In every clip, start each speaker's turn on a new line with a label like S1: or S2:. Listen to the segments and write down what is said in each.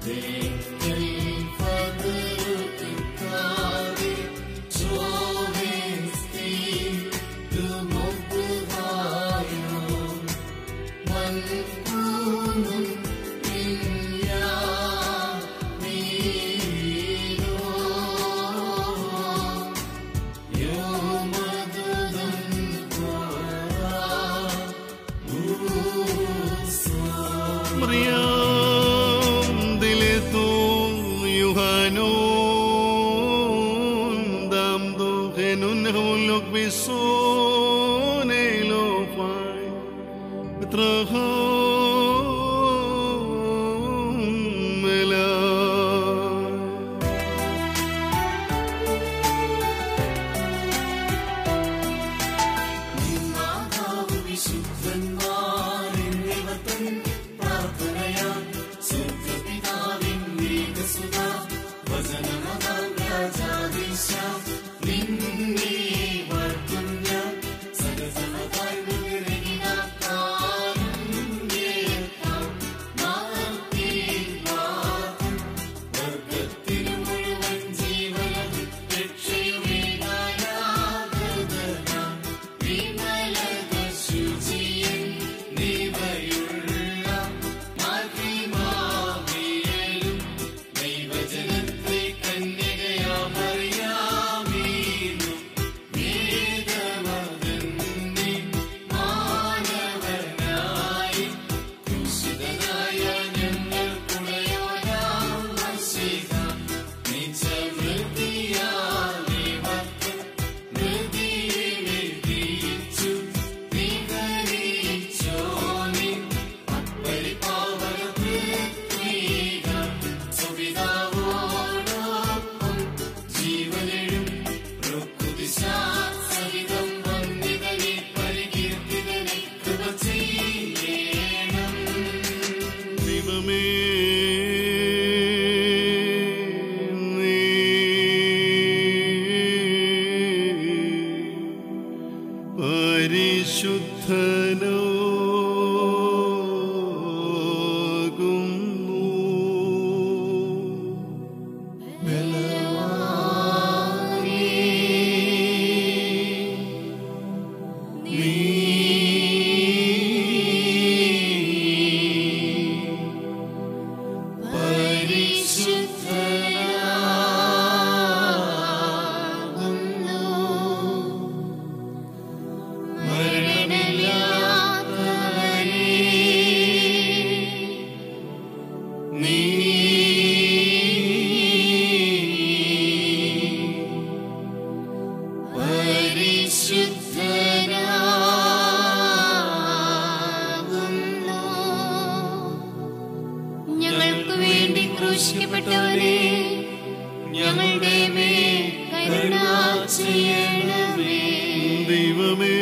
S1: Brian dileto Yohanon dam do genun hulok bison elo fai betrahom melai ദൈവമേ നീ പരിശുദ്ധനാകുന്നു
S2: ഞങ്ങൾക്ക് വേണ്ടി ക്രൂശിക്കപ്പെട്ടവരെ ഞങ്ങളുടെ മേൽ കരുണ ചെയ്യണമേ
S1: ദൈവമേ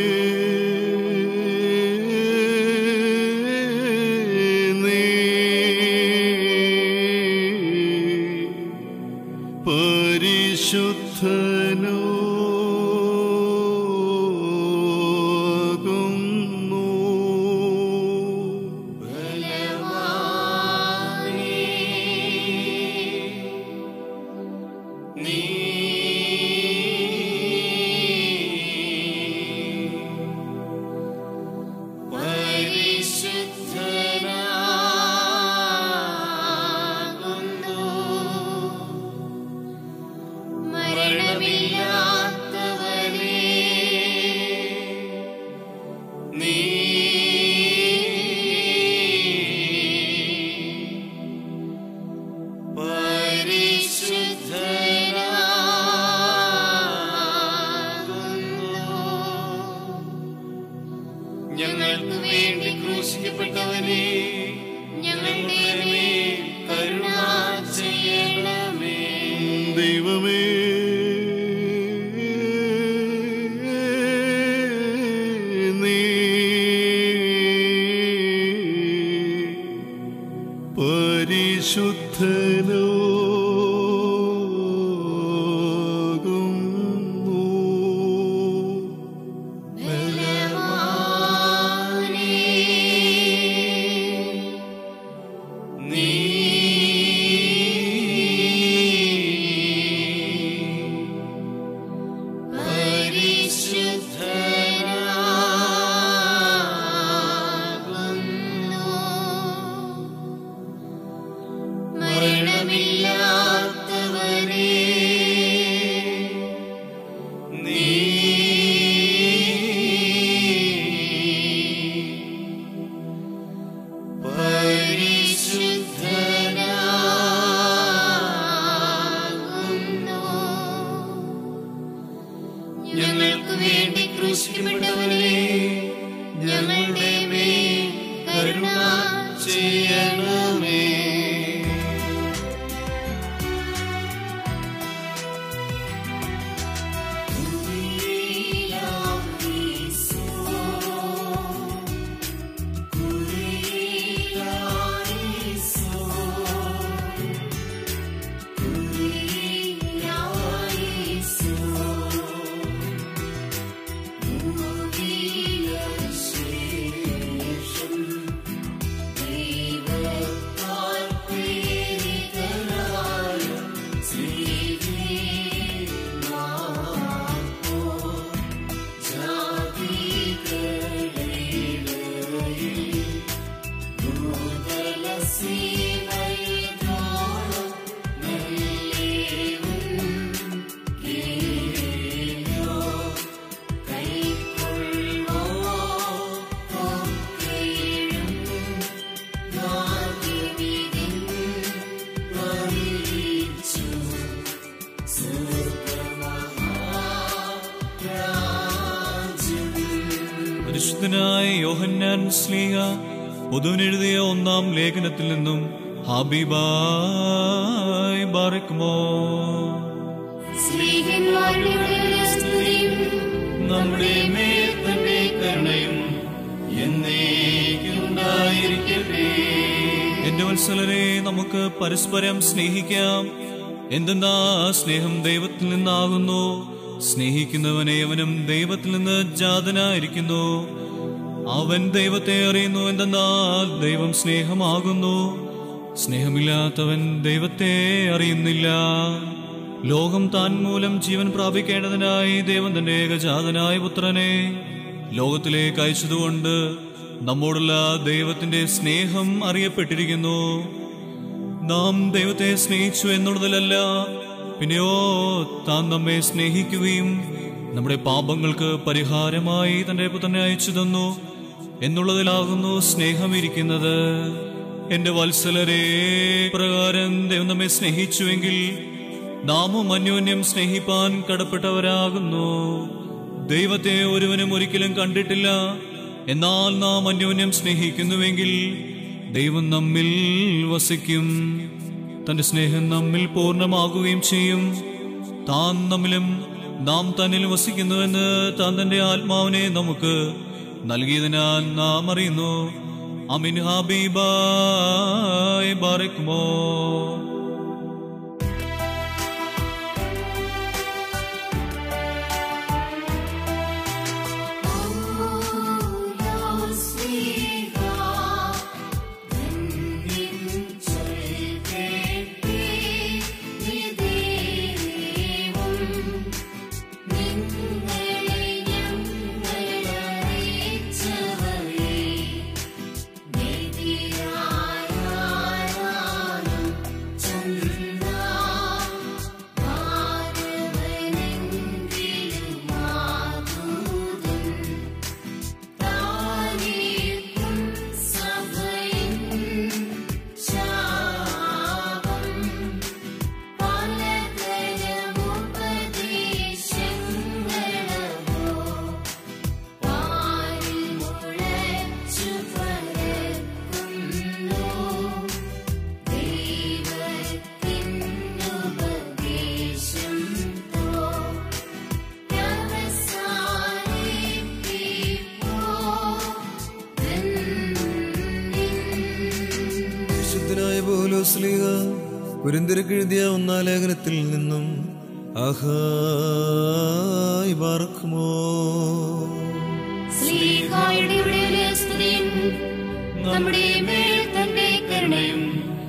S1: നീ പരിശുദ്ധനാകുന്നു
S2: മരണമില്ലാത്തവനേ
S1: നീ
S2: ഞങ്ങൾക്ക് വേണ്ടി ക്രൂശിക്കപ്പെട്ടവനെ ഞങ്ങളുടെ മേൽ കരുണ ചെയ്യണമേ
S1: ദൈവമേ നീ പരിശുദ്ധനാകുന്നു
S2: ബലവാനേ
S1: നീ
S2: മരണമില്ലാത്തവനേ
S1: നീ
S2: പരിശുദ്ധനാകുന്നു ഞങ്ങൾക്ക് വേണ്ടി ക്രൂശിക്കപ്പെട്ടവനെ ഞങ്ങളുടെ മേൽ കരുണ
S1: ചെയ്യണമേ
S3: പരിശുദ്ധനായ യോഹന്നാൻ സ്ലീഹ പൊതുവിനെഴുതിയ ഒന്നാം ലേഖനത്തിൽ നിന്നും ഹബീബായ് ബാറക്കുമോ
S2: സ്നേഹന്മാരുടെ സ്തുതിയും
S1: നമ്മുടെ മേൽ തന്നെ കരുണയും എന്നേക്കുണ്ടായിരിക്കട്ടെ
S3: എന്റെ വത്സലരെ നമുക്ക് പരസ്പരം സ്നേഹിക്കാം എന്തെന്നാ സ്നേഹം ദൈവത്തിൽ നിന്നാകുന്നു സ്നേഹിക്കുന്നവനെ അവനും ദൈവത്തിൽ നിന്ന് ജാതനായിരിക്കുന്നു അവൻ ദൈവത്തെ അറിയുന്നു എന്തെന്നാൽ ദൈവം സ്നേഹമാകുന്നു സ്നേഹമില്ലാത്തവൻ ദൈവത്തെ അറിയുന്നില്ല ലോകം താൻ മൂലം ജീവൻ പ്രാപിക്കേണ്ടതിനായി ദൈവം തന്റെ ഏകജാതനായ പുത്രനെ ലോകത്തിലേക്ക് അയച്ചതുകൊണ്ട് നമ്മോടുള്ള ദൈവത്തിന്റെ സ്നേഹം അറിയപ്പെട്ടിരിക്കുന്നു നാം ദൈവത്തെ സ്നേഹിച്ചു എന്നുള്ളതിലല്ല പിന്നെയോ താൻ നമ്മെ സ്നേഹിക്കുകയും നമ്മുടെ പാപങ്ങൾക്ക് പരിഹാരമായി തന്റെ പുത്രനെ അയച്ചു തന്നു എന്നുള്ളതിലാകുന്നു സ്നേഹമിരിക്കുന്നത് എന്റെ വത്സലരെ പ്രകാരം ദൈവം നമ്മെ സ്നേഹിച്ചുവെങ്കിൽ നാമും അന്യോന്യം സ്നേഹിപ്പാൻ കടപ്പെട്ടവരാകുന്നു ദൈവത്തെ ഒരുവനും ഒരിക്കലും കണ്ടിട്ടില്ല എന്നാൽ നാം അന്യോന്യം സ്നേഹിക്കുന്നുവെങ്കിൽ ദൈവം നമ്മിൽ വസിക്കും തന്റെ സ്നേഹം നമ്മിൽ പൂർണ്ണമാകുകയും ചെയ്യും താൻ നമ്മിലും നാം തന്നിൽ വസിക്കുന്നുവെന്ന് താൻ തന്റെ ആത്മാവിനെ നമുക്ക് നൽകിയതിനാൽ നാം അറിയുന്നു അമിൻ ഹബീബായ് ബാറക്കുമോ
S4: വിശുദ്ധനായ പോലോസ്ലിക കുരിന്തിരക്കെഴുതിയ ഒന്നാം ലേഖനത്തിൽ നിന്നും ആഹായി പാർക്കുമോ
S2: ശ്രീഹായുടെ ഉടനെ സ്തുതിയും നമ്മുടെ മേൽ തന്നെ കരുണയും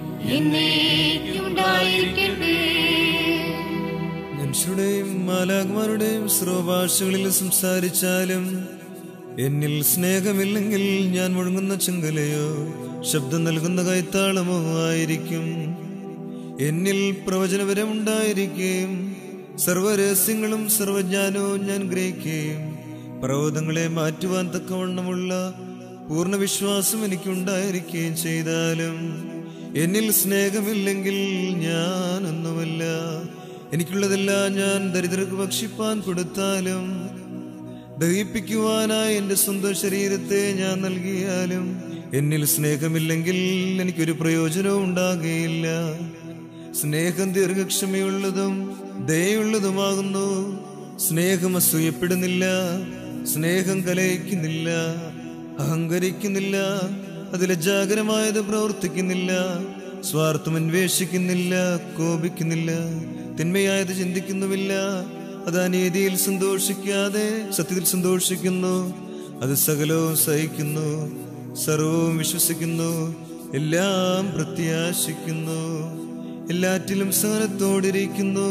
S2: എന്നേക്കുണ്ടായിരിക്കട്ടെ
S4: മനുഷ്യരുടെയും മാലാകുമാരുടെയും സർവഭാഷകളിൽ സംസാരിച്ചാലും എന്നിൽ സ്നേഹമില്ലെങ്കിൽ ഞാൻ മുഴങ്ങുന്ന ചെങ്കലയോ ശബ്ദം നൽകുന്ന കൈത്താളമോ ആയിരിക്കും എന്നിൽ പ്രവചനപരമുണ്ടായിരിക്കുകയും സർവരഹസ്യങ്ങളും സർവജ്ഞാനവും ഞാൻ ഗ്രഹിക്കുകയും പർവ്വതങ്ങളെ മാറ്റുവാൻ തക്കവണ്ണമുള്ള പൂർണ്ണ വിശ്വാസം എനിക്കുണ്ടായിരിക്കുകയും ചെയ്താലും എന്നിൽ സ്നേഹമില്ലെങ്കിൽ ഞാനൊന്നുമല്ല എനിക്കുള്ളതെല്ലാം ഞാൻ ദരിദ്രർക്ക് ഭക്ഷിപ്പാൻ കൊടുത്താലും ദഹിപ്പിക്കുവാനായി എന്റെ സ്വന്തം ശരീരത്തെ ഞാൻ നൽകിയാലും എന്നിൽ സ്നേഹമില്ലെങ്കിൽ എനിക്കൊരു പ്രയോജനവും ഉണ്ടാകുകയില്ല സ്നേഹം ദീർഘക്ഷമയുള്ളതും ദയുള്ളതുമാകുന്നു സ്നേഹം അസൂയപ്പെടുന്നില്ല സ്നേഹം കലയിക്കുന്നില്ല അഹങ്കരിക്കുന്നില്ല അത് ലജ്ജാകരമായത് പ്രവർത്തിക്കുന്നില്ല സ്വാർത്ഥം അന്വേഷിക്കുന്നില്ല കോപിക്കുന്നില്ല തിന്മയായത് ചിന്തിക്കുന്നുമില്ല അത് അനീതിയിൽ സന്തോഷിക്കാതെ സത്യത്തിൽ സന്തോഷിക്കുന്നു അത് സകലവും സഹിക്കുന്നു സർവവും വിശ്വസിക്കുന്നു എല്ലാം പ്രത്യാശിക്കുന്നു എല്ലാറ്റിലും സഹനത്തോടിരിക്കുന്നു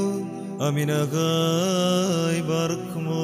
S4: അമിനകായി പാർക്കുമോ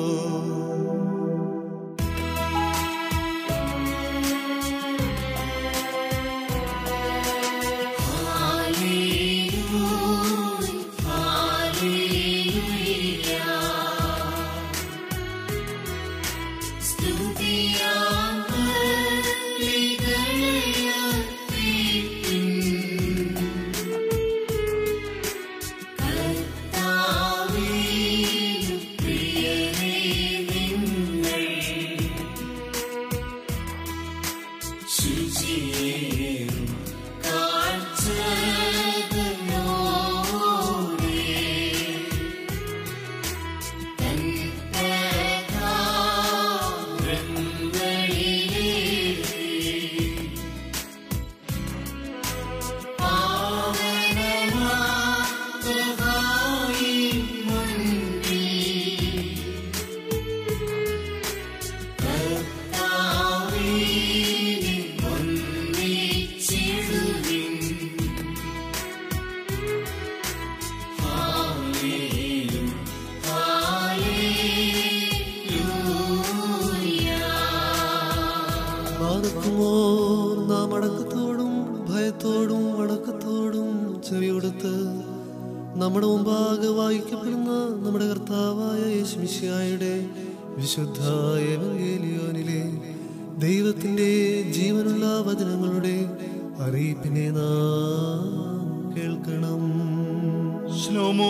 S5: പാർക്കുമോ നാം അടക്കത്തോടും ഭയത്തോടും അടക്കത്തോടും ചെവിയെടുത്ത് നമ്മുടെ മുമ്പാകെ വായിക്കപ്പെടുന്ന നമ്മുടെ കർത്താവായ യേശുമിശിയായുടെ വിശുദ്ധ എവങ്കേലിയോനിലെ ദൈവത്തിന്റെ ജീവനുള്ള വചനങ്ങളുടെ അറിയിപ്പിനെ നാം കേൾക്കണം
S6: שלמה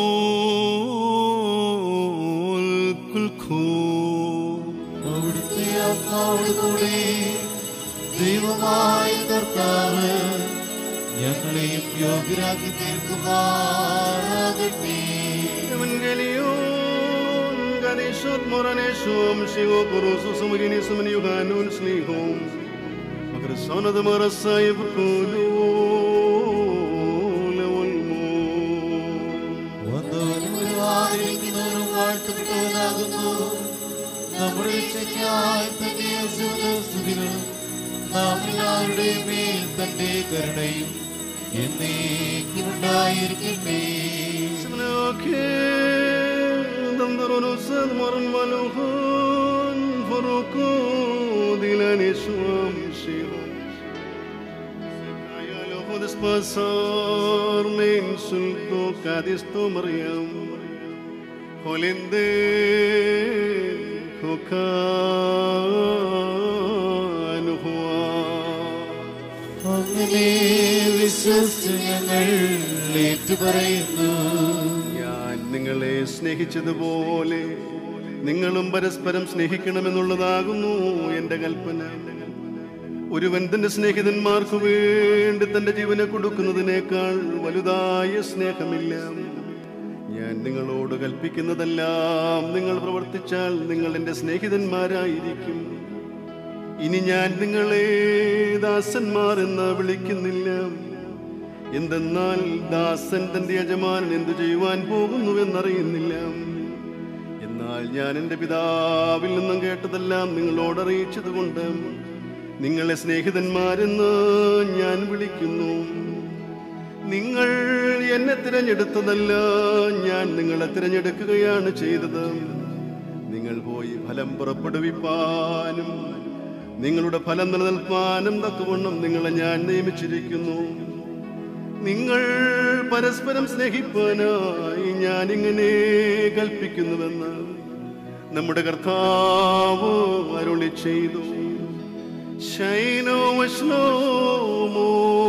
S6: കുൽഖൂ
S5: അവിടുത്തെ ആത്മാവോടുകൂടെ ദൈവമായ കർത്താവ് ഞങ്ങളെയും യോഗ്യരാക്കി തീർക്കുമാറാകട്ടെ
S6: Evangelion ganishot moraneshom shigo kurusu sumugini sumani yuganun slihom Magrasona de marasay bukulu lewalmo
S5: വന്നവനും ഒരുവാതിരിക്കുന്നവനും വാഴ്ത്തപ്പെട്ടവനാകുന്നു നമ്മുടെ രക്ഷയ്ക്കായി തന്നെ സ്തുതികളും നാം എല്ലാവരുടെയും മേൽ തന്റെ കരുണയും എന്നേക്കും ഉണ്ടായിരിക്കട്ടെ
S6: Snake damdarono sad moran maluhan Faruko dilani swam shihom Kaya lo hodes pasar min sulko kadisto Maryam Holinde hokan huwa
S5: അങ്ങനെ വിശ്വസിച്ച് ഞങ്ങൾ ഏറ്റുപറയുന്നു
S6: ഞാൻ നിങ്ങളെ സ്നേഹിച്ചതുപോലെ നിങ്ങളും പരസ്പരം സ്നേഹിക്കണമെന്നുള്ളതാകുന്നു എന്റെ കൽപ്പന ഒരുവൻ തന്റെ സ്നേഹിതന്മാർക്കു വേണ്ടി തന്റെ ജീവനെ കൊടുക്കുന്നതിനേക്കാൾ വലുതായ സ്നേഹമില്ല ഞാൻ നിങ്ങളോട് കൽപ്പിക്കുന്നതെല്ലാം നിങ്ങൾ പ്രവർത്തിച്ചാൽ നിങ്ങൾ എന്റെ സ്നേഹിതന്മാരായിരിക്കും ഇനി ഞാൻ നിങ്ങളെ ദാസന്മാർ എന്ന് വിളിക്കുന്നില്ല എന്തെന്നാൽ ദാസൻ തന്റെ യജമാനൻ എന്തു ചെയ്യുവാൻ പോകുന്നുവെന്നറിയുന്നില്ല എന്നാൽ ഞാൻ എൻ്റെ പിതാവിൽ നിന്നും കേട്ടതെല്ലാം നിങ്ങളോട് അറിയിച്ചതുകൊണ്ട് നിങ്ങളെ സ്നേഹിതന്മാരെന്ന് ഞാൻ വിളിക്കുന്നു നിങ്ങൾ എന്നെ തിരഞ്ഞെടുത്തതല്ല ഞാൻ നിങ്ങളെ തിരഞ്ഞെടുക്കുകയാണ് ചെയ്തത് നിങ്ങൾ പോയി ഫലം പുറപ്പെടുവിപ്പാനും നിങ്ങളുടെ ഫലം നിലനിൽപ്പാനും തക്കവണ്ണം നിങ്ങളെ ഞാൻ നിയമിച്ചിരിക്കുന്നു നിങ്ങൾ പരസ്പരം സ്നേഹിപ്പാനായി ഞാനിങ്ങനെ കൽപ്പിക്കുന്നുവെന്ന് നമ്മുടെ കർത്താവ് അരുളി ചെയ്തു ശൈനോ വഷ്ണോമോ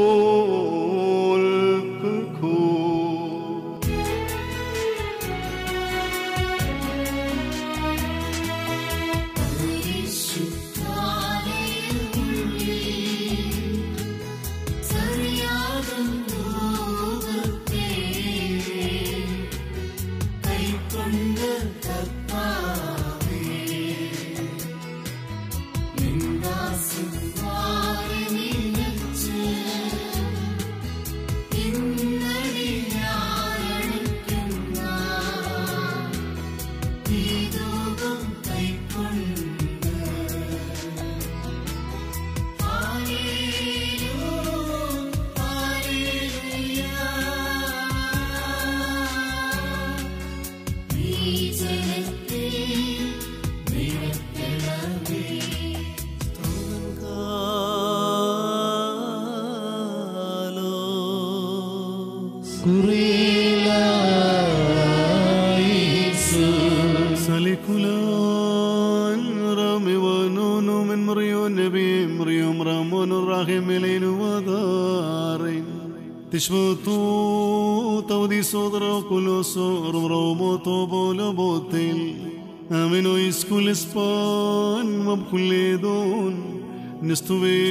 S6: സലിക്കുലാൻ റാമിവനോനു മെൻമറിയോ നബിയും റിയോം റാമോനു റാഹിമിലേനു വദാറിൻ تشبطو تودي صدر كلوسو رومو توبو لبوتيل آمنو يسكول اسبان وبكل دون نستوي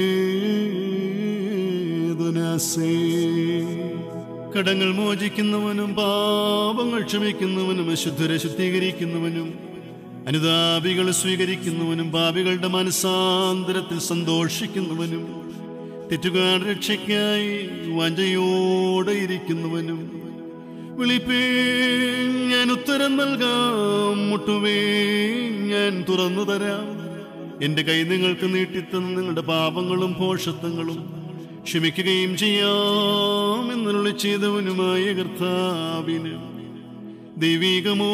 S6: ദുനാസേ കടങ്ങൾ മോചിക്കുന്നവനും പാപങ്ങൾ ക്ഷമിക്കുന്നവനും അശുദ്ധരെ ശുദ്ധീകരിക്കുന്നവനും അനുതാപികളെ സ്വീകരിക്കുന്നവനും പാപികളുടെ മനസാന്തരത്തിൽ സന്തോഷിക്കുന്നവനും തെറ്റുകാർ രക്ഷയ്ക്കായി വഞ്ചയോടെ ഇരിക്കുന്നവനും വിളിപ്പേ ഞാൻ ഉത്തരം നൽകാം മുട്ടുവേ ഞാൻ തുറന്നു തരാം എന്റെ കൈ നിങ്ങൾക്ക് നീട്ടിത്തന്ന് നിങ്ങളുടെ പാപങ്ങളും ഭോഷത്വങ്ങളും ക്ഷമിക്കുകയും ചെയ്യാം എന്നുള്ള ചെയ്തവനുമായ കർത്താവിന് ദൈവികമോ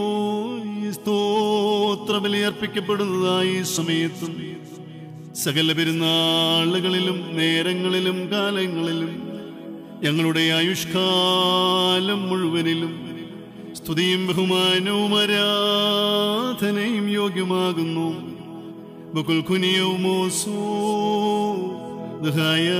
S6: സ്തോത്ര ബലിയർപ്പിക്കപ്പെടുന്നതായി ഈ സമയത്തും സകല പെരുന്നാളുകളിലും നേരങ്ങളിലും കാലങ്ങളിലും ഞങ്ങളുടെ ആയുഷ്കാലം മുഴുവനിലും സ്തുതിയും ബഹുമാനവും ആരാധനയും യോഗ്യമാകുന്നു ബകുൽ കുനിയവും മോസോ ദഹായ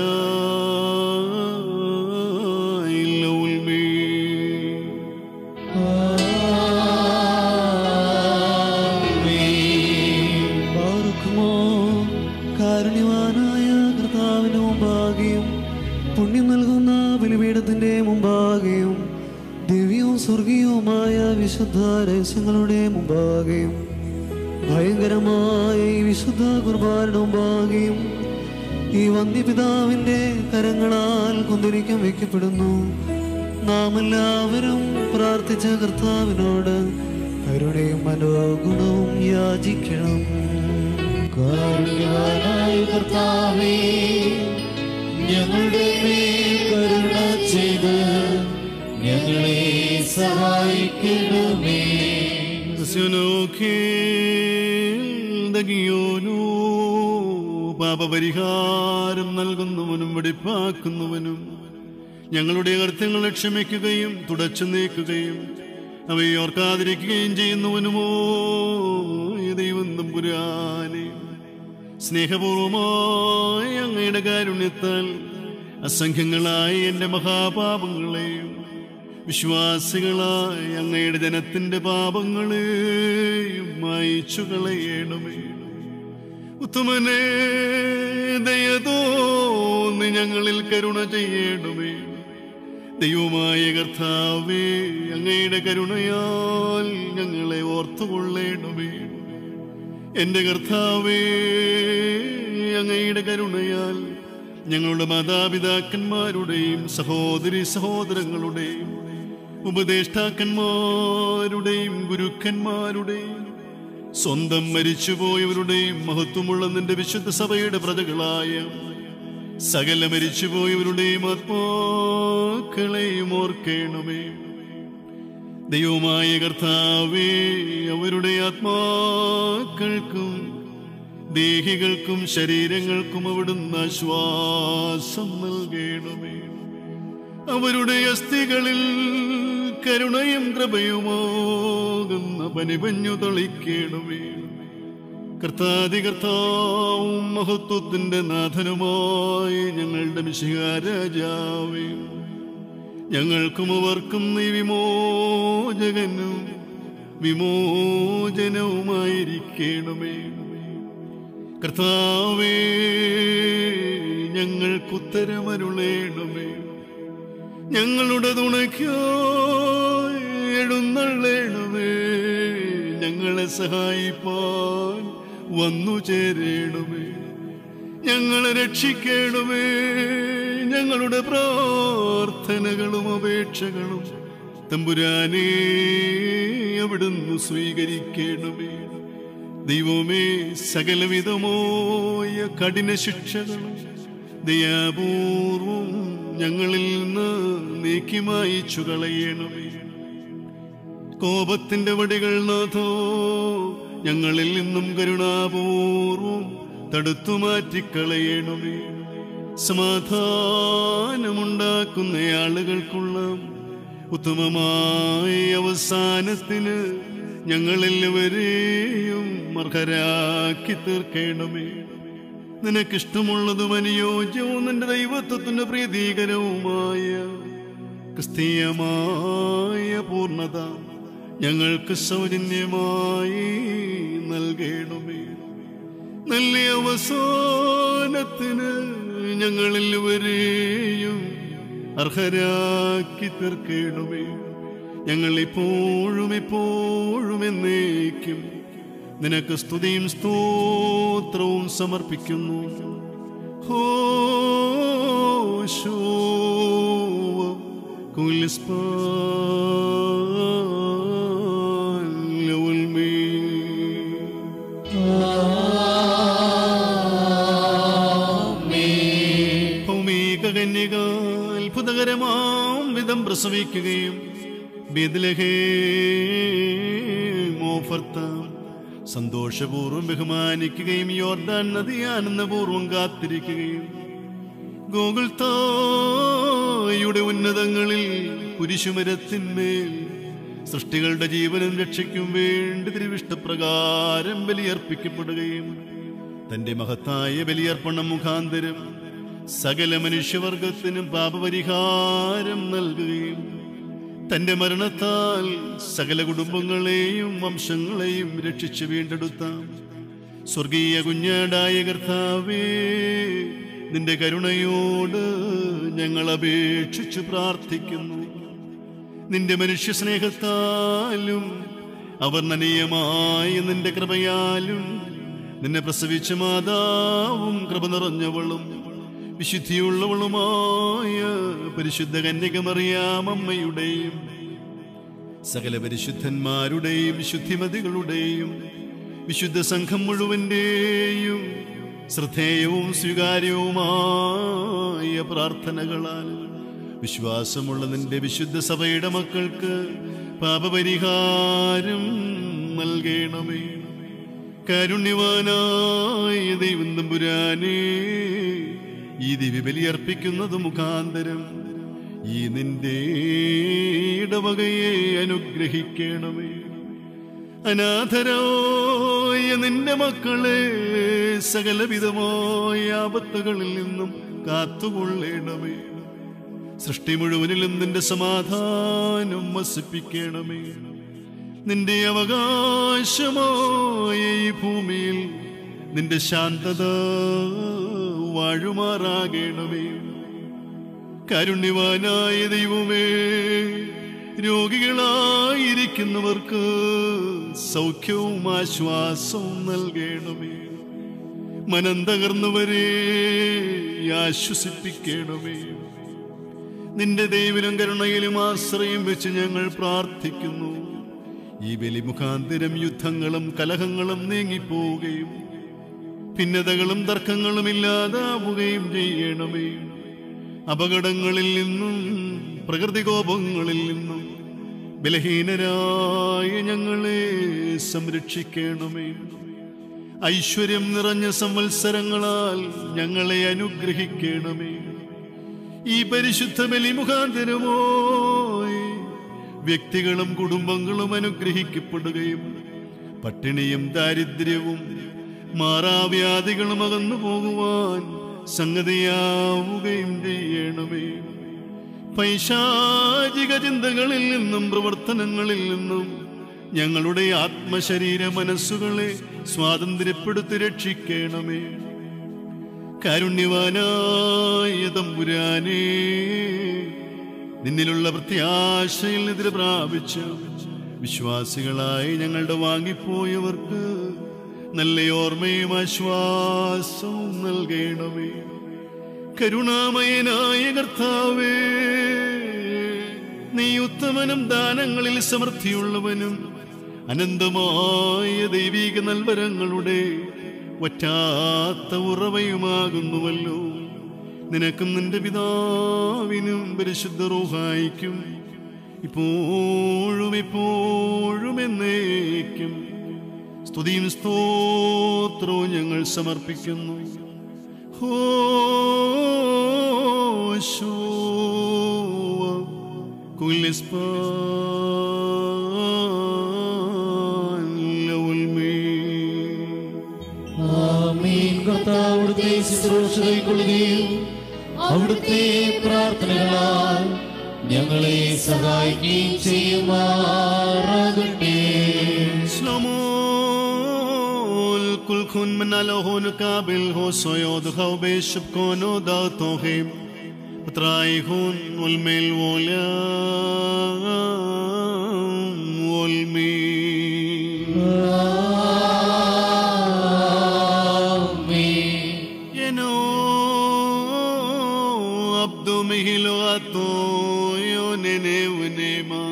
S7: പാർക്കുമോ കാരുണ്യവാനായ കർത്താവിന് മുമ്പാകെയും പുണ്യം നൽകുന്ന ബലിപീഠത്തിന്റെ മുമ്പാകെയും ദിവ്യവും സ്വർഗീയവുമായ വിശുദ്ധ രഹസ്യങ്ങളുടെ മുമ്പാകെയും ഭയങ്കരമായ ഈ വിശുദ്ധ കുർബാനയുടെ മുമ്പാകെയും ഈ വന്യപിതാവിന്റെ കരങ്ങളാൽ കുന്തിരിക്കം വയ്ക്കപ്പെടുന്നു നാം എല്ലാവരും പ്രാർത്ഥിച്ച കർത്താവിനോട് കരുണയും മനോഗുണവും യാചിക്കണം
S5: കാരുണ്യവാനായ കർത്താവേ ഞങ്ങളുടെ മേൽ കരുണ ചെയ്ത് ഞങ്ങളെ സഹായിക്കണമേ
S6: ദഗിയോനോ പാപപരിഹാരം നൽകുന്നവനും വെടിപ്പാക്കുന്നവനും ഞങ്ങളുടെ കൃത്യങ്ങളെ ക്ഷമിക്കുകയും തുടച്ചു നീക്കുകയും അവയെ ഓർക്കാതിരിക്കുകയും ചെയ്യുന്നവനുമോ ഈ ദൈവം തമ്പുരാനെ സ്നേഹപൂർവമായ അങ്ങയുടെ കാരുണ്യത്താൽ അസംഖ്യങ്ങളായ എൻ്റെ മഹാപാപങ്ങളെയും വിശ്വാസികളായ അങ്ങയുടെ ജനത്തിന്റെ പാപങ്ങളെയും മായിച്ചു കളയണമേ ഉത്തമനെ ദയതോന്ന് ഞങ്ങളിൽ കരുണ ചെയ്യണമേ ദൈവമായ കർത്താവേ അങ്ങയുടെ കരുണയാൽ ഞങ്ങളെ ഓർത്തുകൊള്ളേണമേ എന്റെ കർത്താവേ അങ്ങയുടെ കരുണയാൽ ഞങ്ങളുടെ മാതാപിതാക്കന്മാരുടെയും സഹോദരി സഹോദരങ്ങളുടെയും ഉപദേഷ്ടാക്കന്മാരുടെയും ഗുരുക്കന്മാരുടെയും സ്വന്തം മരിച്ചുപോയവരുടെയും മഹത്വമുള്ള നിന്റെ വിശുദ്ധ സഭയുടെ പ്രജകളായ സകല മരിച്ചുപോയവരുടെയും ആത്മാക്കളെയും ഓർക്കേണമേ ദൈവമായ കർത്താവേ അവരുടെ ആത്മാക്കൾക്കും ദേഹികൾക്കും ശരീരങ്ങൾക്കും അവിടുന്ന് ആശ്വാസം നൽകണമേ അവരുടെ അസ്ഥികളിൽ കരുണയും കൃപയുമാകുന്ന പനിപഞ്ഞു തളിക്കേണമേ കർത്താതികർത്താവും മഹത്വത്തിന്റെ നാഥനുമായി ഞങ്ങളുടെ മിശിഹാരാജാവേ ഞങ്ങൾക്കും അവർക്കും നീ വിമോചകനും വിമോചനവുമായിരിക്കണമേ കർത്താവേ ഞങ്ങൾക്കുത്തരമരുളേണമേ ഞങ്ങളുടെ തുണയ്ക്കോ എഴുന്നള്ളേണമേ ഞങ്ങളെ സഹായിപ്പാൻ വന്നു ചേരേണമേ ഞങ്ങളെ രക്ഷിക്കണമേ ഞങ്ങളുടെ പ്രാർത്ഥനകളും അപേക്ഷകളും തമ്പുരാനേ അവിടുന്ന് സ്വീകരിക്കണമേ ദൈവമേ സകലവിധമായ കഠിന ശിക്ഷകളും ദയാപൂർവം ഞങ്ങളിൽ നിന്ന് നീക്കി മായിച്ചു കളയണമേ കോപത്തിന്റെ വടികൾ നാഥോ ഞങ്ങളിൽ നിന്നും കരുണാപൂർവം തടുത്തു മാറ്റിക്കളയണമേ സമാധാനമുണ്ടാക്കുന്ന ആളുകൾക്കുള്ള ഉത്തമമായ അവസാനത്തിന് ഞങ്ങളെല്ലാവരെയും അർഹരാക്കി തീർക്കണമേ നിനക്കിഷ്ടമുള്ളതും അനുയോജ്യവും നിന്റെ ദൈവത്വത്തിന് പ്രീതികരവുമായ ക്രിസ്തീയമായ പൂർണ്ണത ഞങ്ങൾക്ക് സൗജന്യമായി നൽകണമേ നല്ല അവസാനത്തിന് ഞങ്ങളെല്ലാവരെയും അർഹരാക്കി തീർക്കണമേ ഞങ്ങൾ ഇപ്പോഴും എപ്പോഴും എന്നേക്കും നിനക്ക് സ്തുതിയും സ്തോത്രവും സമർപ്പിക്കുന്നു ഹോശോ കുലിസ്പാൽ ഭൗമിക കന്യക അത്ഭുതകരമാം വിധം പ്രസവിക്കുകയും ബേദലഹേമോഫർത്താം സന്തോഷപൂർവ്വം ബഹുമാനിക്കുകയും യോർദാൻ നദി ആനന്ദപൂർവ്വം കാത്തിരിക്കുകയും ഗോകുൽത്തായുടെ ഉന്നതങ്ങളിൽ കുരിശുമരത്തിന്മേൽ സൃഷ്ടികളുടെ ജീവനും രക്ഷയ്ക്കും വേണ്ടി തിരുവിഷ്ടപ്രകാരം ബലിയർപ്പിക്കപ്പെടുകയും തന്റെ മഹത്തായ ബലിയർപ്പണം മുഖാന്തരം സകല മനുഷ്യവർഗത്തിനും പാപപരിഹാരം നൽകുകയും തന്റെ മരണത്താൽ സകല കുടുംബങ്ങളെയും വംശങ്ങളെയും രക്ഷിച്ചു വീണ്ടെടുത്ത സ്വർഗീയ കുഞ്ഞാടായ കർത്താവേ നിന്റെ കരുണയോട് ഞങ്ങൾ അപേക്ഷിച്ചു പ്രാർത്ഥിക്കുന്നു നിന്റെ മനുഷ്യ സ്നേഹത്താലും അവർണ്ണനീയമായ നിന്റെ കൃപയാലും നിന്നെ പ്രസവിച്ച മാതാവും കൃപ നിറഞ്ഞവളും വിശുദ്ധിയുള്ളവളുമായ പരിശുദ്ധ കന്യകമറിയാമമ്മയുടെയും സകല പരിശുദ്ധന്മാരുടെയും വിശുദ്ധിമതികളുടെയും വിശുദ്ധ സംഘം മുഴുവന്റെയും ശ്രദ്ധേയവും സ്വീകാര്യവുമായ പ്രാർത്ഥനകളാൽ വിശ്വാസമുള്ള നിന്റെ വിശുദ്ധ സഭയുടെ മക്കൾക്ക് പാപപരിഹാരം നൽകണമേ കാരുണ്യവാനായ ദൈവം തമ്പുരാനേ ഈ ദിവ്യ ബലിയർപ്പിക്കുന്നത് മുഖാന്തരം ഈ നിന്റെ ഇടവകയെ അനുഗ്രഹിക്കണമേ അനാഥരായ നിന്റെ മക്കളെ സകലവിധമായ ആപത്തുകളിൽ നിന്നും കാത്തുകൊള്ളണമേ സൃഷ്ടി മുഴുവനിലും നിന്റെ സമാധാനം വസിപ്പിക്കണമേ നിന്റെ അവകാശമായ ഈ ഭൂമിയിൽ നിന്റെ ശാന്തത വാഴുമാറാകണമേ കാരുണ്യവാനായ ദൈവമേ രോഗികളായിരിക്കുന്നവർക്ക് സൗഖ്യവും ആശ്വാസവും നൽകണമേ മനം തകർന്നവരെ ആശ്വസിപ്പിക്കണമേ നിന്റെ ദൈവനും കരുണയിലും ആശ്രയം വെച്ച് ഞങ്ങൾ പ്രാർത്ഥിക്കുന്നു ഈ ബലിമുഖാന്തരം യുദ്ധങ്ങളും കലഹങ്ങളും നീങ്ങിപ്പോവുകയും ഭിന്നതകളും തർക്കങ്ങളും ഇല്ലാതാവുകയും ചെയ്യണമേ അപകടങ്ങളിൽ നിന്നും പ്രകൃതികോപങ്ങളിൽ നിന്നും ബലഹീനരായ ഞങ്ങളെ സംരക്ഷിക്കണമേ ഐശ്വര്യം നിറഞ്ഞ സംവത്സരങ്ങളാൽ ഞങ്ങളെ അനുഗ്രഹിക്കണമേ ഈ പരിശുദ്ധ ബലി മുഖാന്തരമായി വ്യക്തികളും കുടുംബങ്ങളും അനുഗ്രഹിക്കപ്പെടുകയും പട്ടിണിയും ദാരിദ്ര്യവും മാറാവ്യാധികളും അകന്നു പോകുവാൻ സംഗതിയാവുകയും ചെയ്യണമേ പൈശാചിക ചിന്തകളിൽ നിന്നും പ്രവർത്തനങ്ങളിൽ നിന്നും ഞങ്ങളുടെ ആത്മശരീര മനസ്സുകളെ സ്വാതന്ത്ര്യപ്പെടുത്തി രക്ഷിക്കണമേ കാരുണ്യവാനായ തമ്പുരാനേ നിന്നിലുള്ള പ്രത്യാശയിൽ എതിരെ പ്രാപിച്ച് വിശ്വാസികളായി ഞങ്ങളുടെ വാങ്ങിപ്പോയവർക്ക് നല്ല ഓർമ്മയും ആശ്വാസവും നൽകണമേ കരുണാമയനായ കർത്താവേ നീ ഉത്തമനും ദാനങ്ങളിൽ സമൃദ്ധിയുള്ളവനും അനന്തമായ ദൈവിക നൽവരങ്ങളുടെ വറ്റാത്ത ഉറവയുമാകുന്നുവല്ലോ നിനക്കും നിന്റെ പിതാവിനും പരിശുദ്ധ റൂഹായിക്കും ഇപ്പോഴും എപ്പോഴും എന്നേക്കും സ്തുതിയും സ്തോത്രവും ഞങ്ങൾ സമർപ്പിക്കുന്നു ഹോശോ كل اسبان لو المين
S5: ആമീൻ കർത്താവ് അവിടുത്തെ ശുശ്രൂഷ കൈക്കൊള്ളുകയും അവിടുത്തെ പ്രാർത്ഥനകളാൽ ഞങ്ങളെ സഹായിക്കുകയും ചെയ്യുമാറാകട്ടെ
S6: سلامو الكل كن من له نقابل هو صيود خو بيشب كونو داتوهم بترايخون والميل ولا والمين
S5: ആമീൻ
S6: ينو عبدو مهلو غطو يونني ونما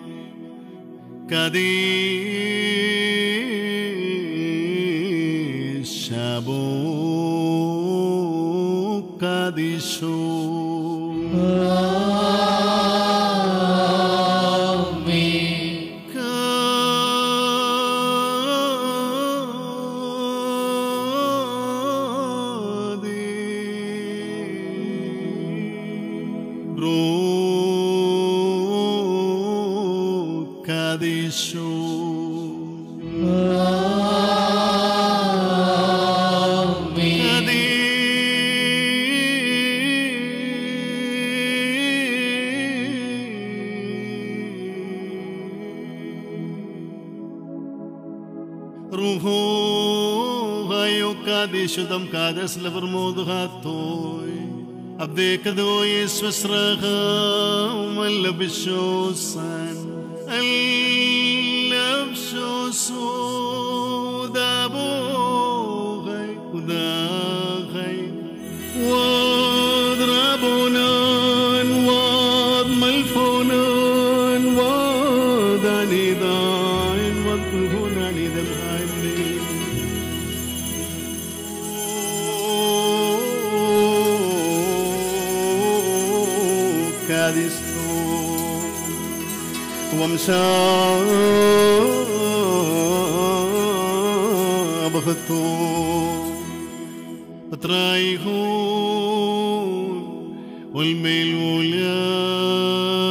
S6: كدي شابو كديشو
S5: ആമീൻ
S6: Kadisho
S5: ആമീൻ
S6: רוחו היוקדיש אותם קדש לברמודך-תוי. עבדך דויס וסרך ומלבשו סן. לבשו סוד אבוכי ודחי. واد ربونان واد ملفونان واد عنيدان واد كلهون عنيد الغالي كادستو ومشى بختو الرايحون والميل ولا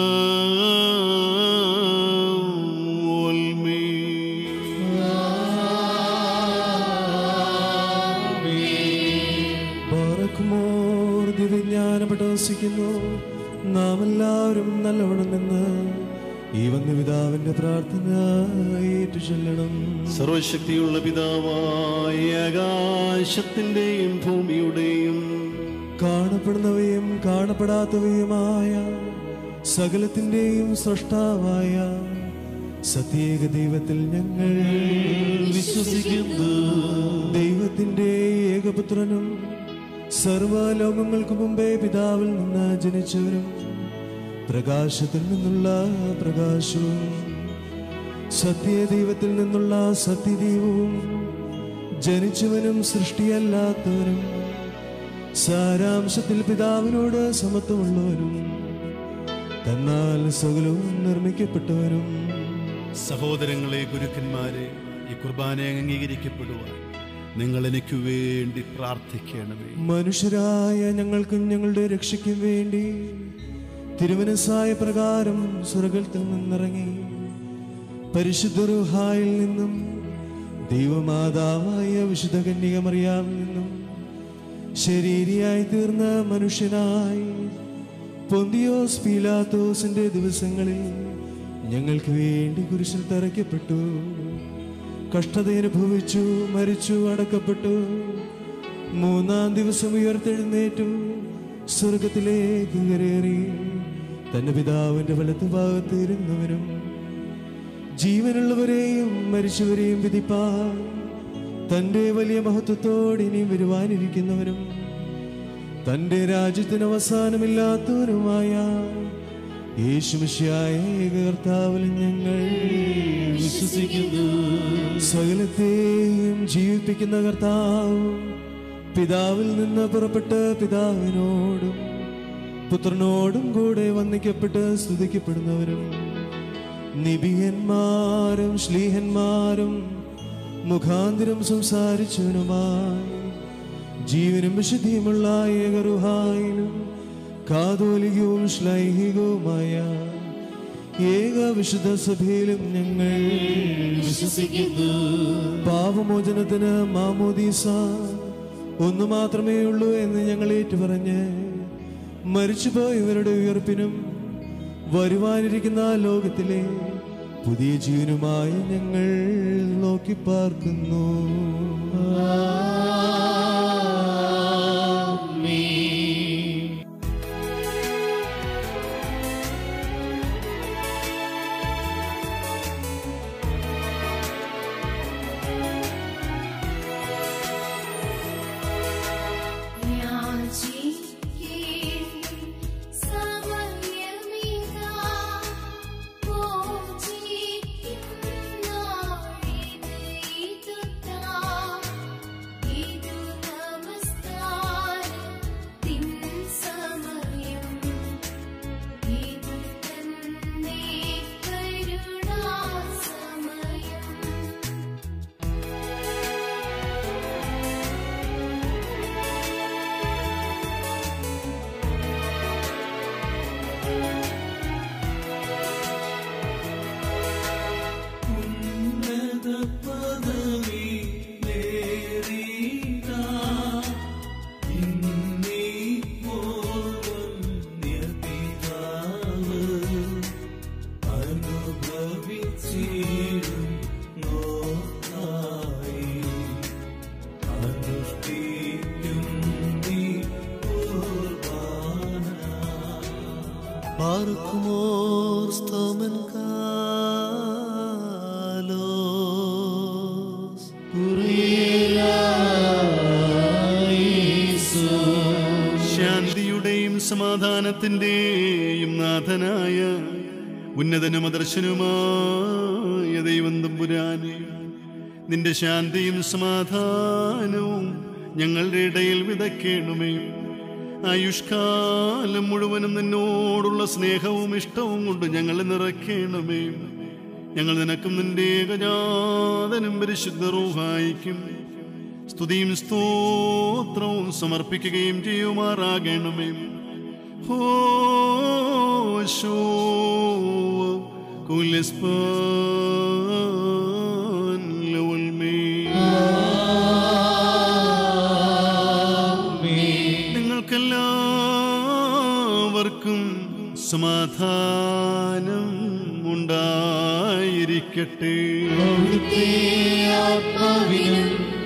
S6: والميل
S7: പാറക്കുമോർ ദിവ്യജ്ഞാനം പ്രദർശിക്കുന്നു നാം എല്ലാവരും നല്ലവണ്ണം നിന്ന് ഈ വന്യപിതാവിന്റെ പ്രാർത്ഥന ഏറ്റു ചൊല്ലണം
S6: സർവശക്തിയുള്ള പിതാവായ ആകാശത്തിന്റെയും ഭൂമിയുടെയും
S7: കാണപ്പെടുന്നവയും കാണപ്പെടാത്തവയുമായ സകലത്തിന്റെയും സൃഷ്ടാവായ സത്യേക ദൈവത്തിൽ ഞങ്ങൾ
S5: വിശ്വസിക്കുന്നു
S7: ദൈവത്തിന്റെ ഏകപുത്രനും സർവലോകങ്ങൾക്ക് മുമ്പേ പിതാവിൽ നിന്ന് ജനിച്ചവരും പ്രകാശത്തിൽ നിന്നുള്ള പ്രകാശവും സത്യദൈവത്തിൽ നിന്നുള്ള സത്യദൈവവും ജനിച്ചവനും സൃഷ്ടിയല്ലാത്തവരും സാരാംശത്തിൽ പിതാവിനോട് സമത്വമുള്ളവരും തന്നാൽ സകലവും നിർമ്മിക്കപ്പെട്ടവരും
S6: സഹോദരങ്ങളെ ഗുരുക്കന്മാരെ ഈ കുർബാന അംഗീകരിക്കപ്പെടുവാൻ നിങ്ങൾ എനിക്ക് വേണ്ടി പ്രാർത്ഥിക്കണമേ
S7: മനുഷ്യരായ ഞങ്ങൾക്കും ഞങ്ങളുടെ രക്ഷയ്ക്കും വേണ്ടി തിരുവനസായ പ്രകാരം സ്വർഗത്തിൽ നിന്നിറങ്ങി പരിശുദ്ധ റുഹായിൽ നിന്നും ദൈവമാതാവായ വിശുദ്ധ കന്യകമറിയാവിൽ നിന്നും ശരീരിയായി തീർന്ന മനുഷ്യനായി പൊന്തിയോസ് പീലാത്തോസിന്റെ ദിവസങ്ങളിൽ ഞങ്ങൾക്ക് വേണ്ടി കുരിശിൽ തറയ്ക്കപ്പെട്ടു കഷ്ടത അനുഭവിച്ചു മരിച്ചു അടക്കപ്പെട്ടു മൂന്നാം ദിവസം ഉയർത്തെഴുന്നേറ്റു സ്വർഗത്തിലേക്ക് കരേറി തന്റെ പിതാവിന്റെ വലത്ത് ഭാഗത്ത് ഇരുന്നവനും ജീവനുള്ളവരെയും മരിച്ചവരെയും വിധിപ്പാൻ തന്റെ വലിയ മഹത്വത്തോടെ ഇനിയും വരുവാനിരിക്കുന്നവനും തന്റെ രാജ്യത്തിന് അവസാനമില്ലാത്തവരുമായ യേശുമിശിയായ ഏകകർത്താവിൽ ഞങ്ങൾ
S5: വിശ്വസിക്കുന്നു
S7: സകലത്തെയും ജീവിപ്പിക്കുന്ന കർത്താവ് പിതാവിൽ നിന്ന് പുറപ്പെട്ട് പിതാവിനോടും പുത്രനോടും കൂടെ വന്ദിക്കപ്പെട്ട് സ്തുതിക്കപ്പെടുന്നവരും നിബിയന്മാരും ശ്ലീഹന്മാരും മുഖാന്തരം സംസാരിച്ചവനുമായി ജീവനും വിശുദ്ധിയുമുള്ള ഏകറുഹായിലും കാതോലികവും ശ്ലൈഹികവുമായ ഏക വിശുദ്ധ സഭയിലും ഞങ്ങൾ
S5: വിശ്വസിക്കുന്നു
S7: പാപമോചനത്തിന് മാമോദീസ ഒന്നു മാത്രമേ ഉള്ളൂ എന്ന് ഞങ്ങൾ ഏറ്റുപറഞ്ഞ് മരിച്ചുപോയവരുടെ ഉയർപ്പിനും വരുവാനിരിക്കുന്ന ലോകത്തിലെ പുതിയ ജീവനുമായി ഞങ്ങൾ നോക്കി പാർക്കുന്നു
S2: സമയം
S3: ഉന്നത പദവി നേരിട ഇന്നീപ്പോൾ വന്യപിതാവ് അനുഭവിച്ചിടും നോക്കായി അനുഷ്ഠിക്കും നീ കുർബാന
S5: പാർക്കുമോർ സ്തോമൻ കാലോസ്
S6: ശാന്തിയുടെയും സമാധാനത്തിന്റെയും നാഥനായ ഉന്നതനും അദർശനുമായ ദൈവം തമ്പുരാനെ നിന്റെ ശാന്തിയും സമാധാനവും ഞങ്ങളുടെ ഇടയിൽ വിതയ്ക്കണമേ ആയുഷ്കാലം മുഴുവനും നിന്നോടുള്ള സ്നേഹവും ഇഷ്ടവും കൊണ്ട് ഞങ്ങളെ നിറയ്ക്കണമേ ഞങ്ങൾ നിനക്കും നിന്റെ ഏകജാതനും പരിശുദ്ധ റൂഹായിക്കും സ്തുതിയും സ്തോത്രവും സമർപ്പിക്കുകയും ചെയ്യുമാറാകണമേ ഹോശോ കുലസ്പാൻ ലവൽമേ നിങ്ങൾക്കെല്ലാവർക്കും സമാധാനം ഉണ്ടായിരിക്കട്ടെ
S5: അവിടുത്തെ ആത്മാവിനും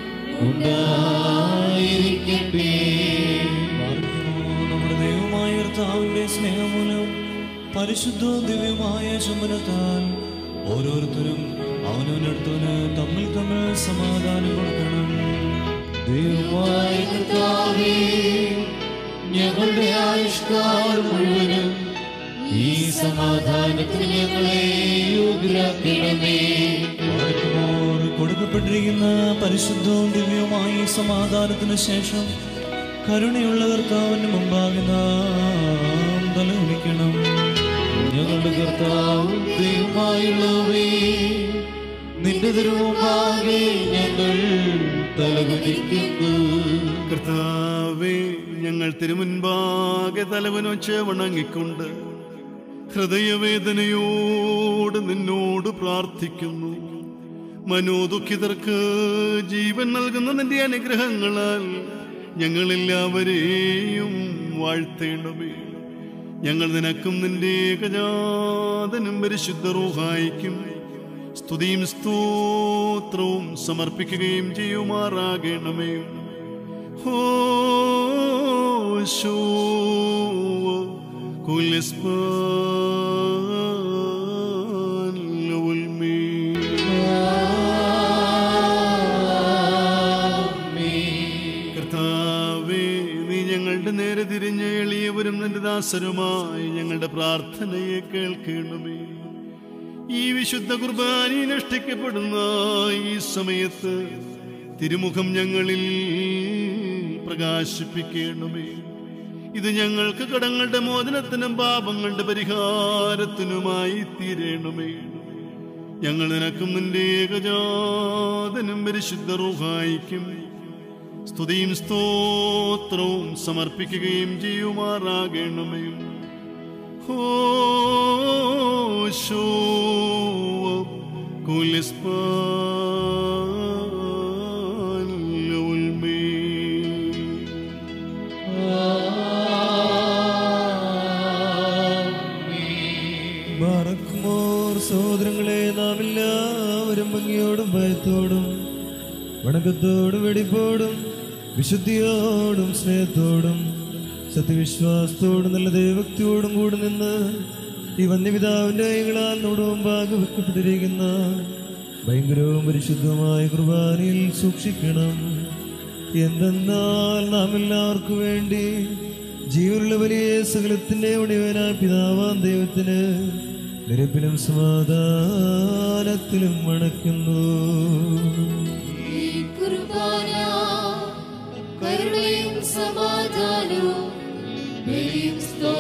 S5: ഉണ്ടായിരിക്കട്ടെ
S3: നമ്മുടെ ദൈവമായ കർത്താവിന്റെ സ്നേഹമൂലം പരിശുദ്ധവും ദിവ്യമായ ചുമനത്താൽ ഓരോരുത്തരും അവനവനടുത്തവന് തമ്മിൽ തമ്മിൽ സമാധാനം കൊടുക്കണം
S5: ദൈവമായ കർത്താവേ ഞങ്ങളുടെ ആയുഷ്കാലം മുഴുവനും ഈ സമാധാനത്തിന് ഞങ്ങളെ യോഗ്യരാക്കണമേ
S3: വാഴ്ത്തുമോർ കൊടുക്കപ്പെട്ടിരിക്കുന്ന പരിശുദ്ധവും ദിവ്യവുമായ ഈ സമാധാനത്തിന് ശേഷം കരുണയുള്ള കർത്താവിന് മുമ്പാകെ നാം തലകുനിക്കണം
S5: ഞങ്ങളുടെ കർത്താവും ദൈവമായുള്ളവേ നിന്റെ തിരുമുമ്പാകെ ഞങ്ങൾ തലകുനിക്കുന്നു
S6: കർത്താവേ ഞങ്ങൾ തിരുമുൻപാകെ തലവനൊച്ച് വണങ്ങിക്കൊണ്ട് ഹൃദയവേദനയോട് നിന്നോട് പ്രാർത്ഥിക്കുന്നു മനോദുഃഖിതർക്ക് ജീവൻ നൽകുന്ന നിന്റെ അനുഗ്രഹങ്ങളാൽ ഞങ്ങളെല്ലാവരെയും വാഴ്ത്തേണമേ ഞങ്ങൾ നിനക്കും നിന്റെ ഏകജാതനും പരിശുദ്ധ റൂഹായിക്കും സ്തുതിയും സ്തോത്രവും സമർപ്പിക്കുകയും ചെയ്യുമാറാകണമേ ഹോശോ കർത്താവേ നീ ഞങ്ങളുടെ നേരെ തിരിഞ്ഞ് എളിയവരും നിന്റെ ദാസരുമായി ഞങ്ങളുടെ പ്രാർത്ഥനയെ കേൾക്കണമേ ഈ വിശുദ്ധ കുർബാനി നഷ്ടിക്കപ്പെടുന്ന ഈ സമയത്ത് തിരുമുഖം ഞങ്ങളിൽ പ്രകാശിപ്പിക്കണമേ ഇത് ഞങ്ങൾക്ക് കടങ്ങളുടെ മോചനത്തിനും പാപങ്ങളുടെ പരിഹാരത്തിനുമായി തീരണമേ ഞങ്ങൾ നിനക്കും നിന്റെ ഏകജാതനും പരിശുദ്ധ റൂഹായിക്കും സ്തുതിയും സ്തോത്രവും സമർപ്പിക്കുകയും ചെയ്യുമാറാകണമേ ഹോശോ കുലിസ്പാൽമേ
S3: മറക്കുമോർ സഹോദരങ്ങളെ നാം എല്ലാവരും ഭംഗിയോടും ഭയത്തോടും വണക്കത്തോടും വെടിപ്പോടും വിശുദ്ധിയോടും സ്നേഹത്തോടും സത്യവിശ്വാസത്തോടും നല്ല ദൈവഭക്തിയോടും കൂടി നിന്ന് ഈ വന്യപിതാവിന്റെ കൈകളാൽ നോടും ഭാഗം വെക്കപ്പെട്ടിരിക്കുന്ന ഭയങ്കരവും പരിശുദ്ധവുമായ കുർബാനയിൽ സൂക്ഷിക്കണം എന്തെന്നാൽ നാം എല്ലാവർക്കും വേണ്ടി ജീവനുള്ള വലിയ സകലത്തിന്റെ ഉടയവനായ പിതാവാം ദൈവത്തിന് നിരപ്പിലും സമാധാനത്തിലും മണക്കുന്നു
S2: ഈ കുർബാന കരുണയും സമാധാനവും ബലിയും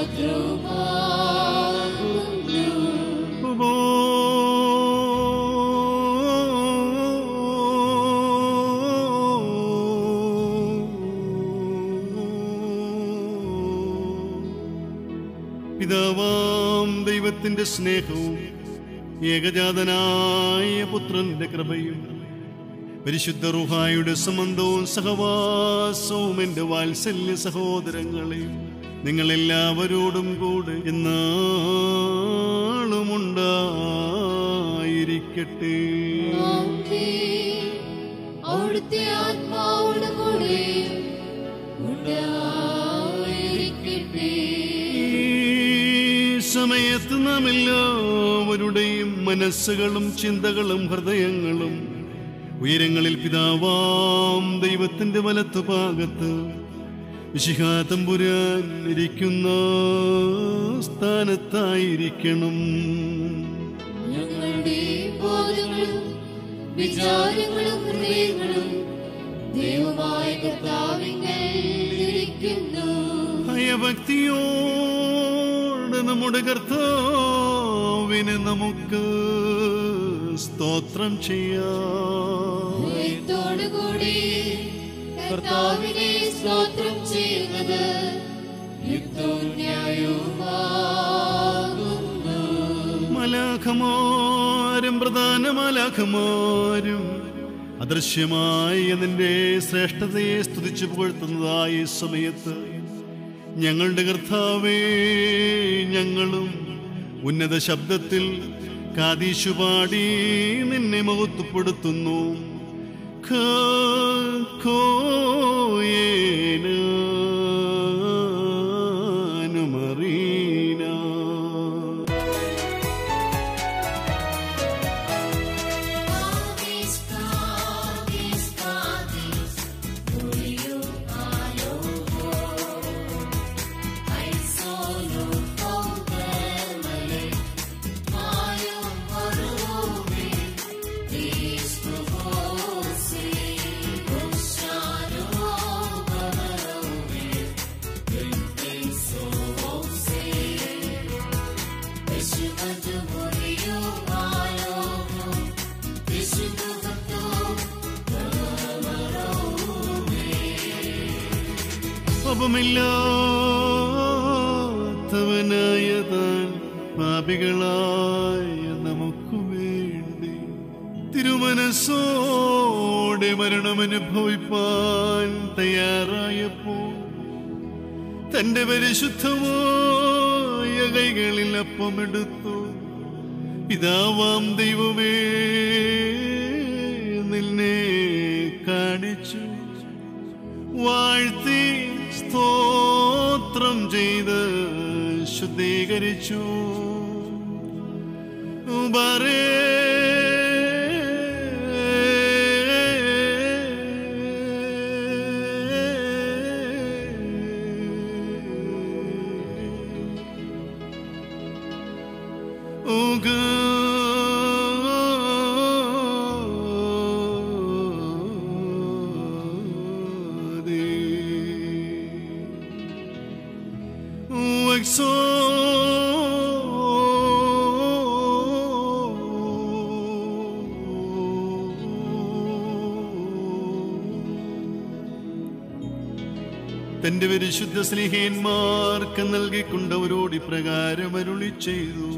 S2: സ്തോത്രവുമാകുന്നു
S6: പിതാവാം ദൈവത്തിന്റെ സ്നേഹവും ഏകജാതനായ പുത്രന്റെ കൃപയും പരിശുദ്ധ റുഹായുടെ സംബന്ധവും സഹവാസവും എന്റെ വാത്സല്യ സഹോദരങ്ങളെയും നിങ്ങളെല്ലാവരോടും കൂടെ എന്നാളും ഉണ്ടായിരിക്കട്ടെ
S2: ആമേൻ. അവിടുത്തെ ആത്മാവോട് കൂടെ ഉണ്ടായിരിക്കട്ടെ
S6: ഈ സമയത്ത് നാം എല്ലാവരുടെയും മനസ്സുകളും ചിന്തകളും ഹൃദയങ്ങളും ഉയരങ്ങളിൽ പിതാവാം ദൈവത്തിന്റെ വലത്തു ഭാഗത്ത് വിശിഖാതമ്പുരാൻ ഇരിക്കുന്ന സ്ഥാനത്തായിരിക്കണം
S2: ഞങ്ങളുടെ ബോധങ്ങളും വിചാരങ്ങളും ഹൃദയങ്ങളും ദൈവമായ കർത്താവിങ്കൽ ഇരിക്കുന്നു
S6: ഭയഭക്തിയോട് നമ്മുടെ കർത്താവിനെ നമുക്ക് സ്തോത്രം ചെയ്യാം
S2: ഭയത്തോടുകൂടി കർത്താവിനെ സ്തോത്രം ചെയ്യുന്നത് യുക്തവും ന്യായവുമാകുന്നു
S6: മലാഖമാരും പ്രധാന മലാഖമാരും അദൃശ്യമായ നിന്റെ ശ്രേഷ്ഠതയെ സ്തുതിച്ചു പുകഴ്ത്തുന്നതായ ഈ സമയത്ത് ഞങ്ങളുടെ കർത്താവേ ഞങ്ങളും ഉന്നത ശബ്ദത്തിൽ കാതീശു പാടി നിന്നെ മഹത്വപ്പെടുത്തുന്നു ഖോയേനുമറീന
S2: Vision of the
S6: പാപമില്ലാത്തവനായ താൻ പാപികളായ നമുക്ക് വേണ്ടി തിരുമനസ്സോടെ മരണമനുഭവിപ്പാൻ തയ്യാറായപ്പോൾ തന്റെ പരിശുദ്ധമായ കൈകളിൽ അപ്പമെടുത്തു പിതാവാം ദൈവമേ നിന്നെ കാണിച്ചു വാഴ്ത്തി സ്തോത്രം ചെയ്ത് ശുദ്ധീകരിച്ചു ഉബറേ തന്റെ പരിശുദ്ധ സ്നേഹന്മാർക്ക് നൽകിക്കൊണ്ടവരോട് ഇപ്രകാരം അരുളി ചെയ്തു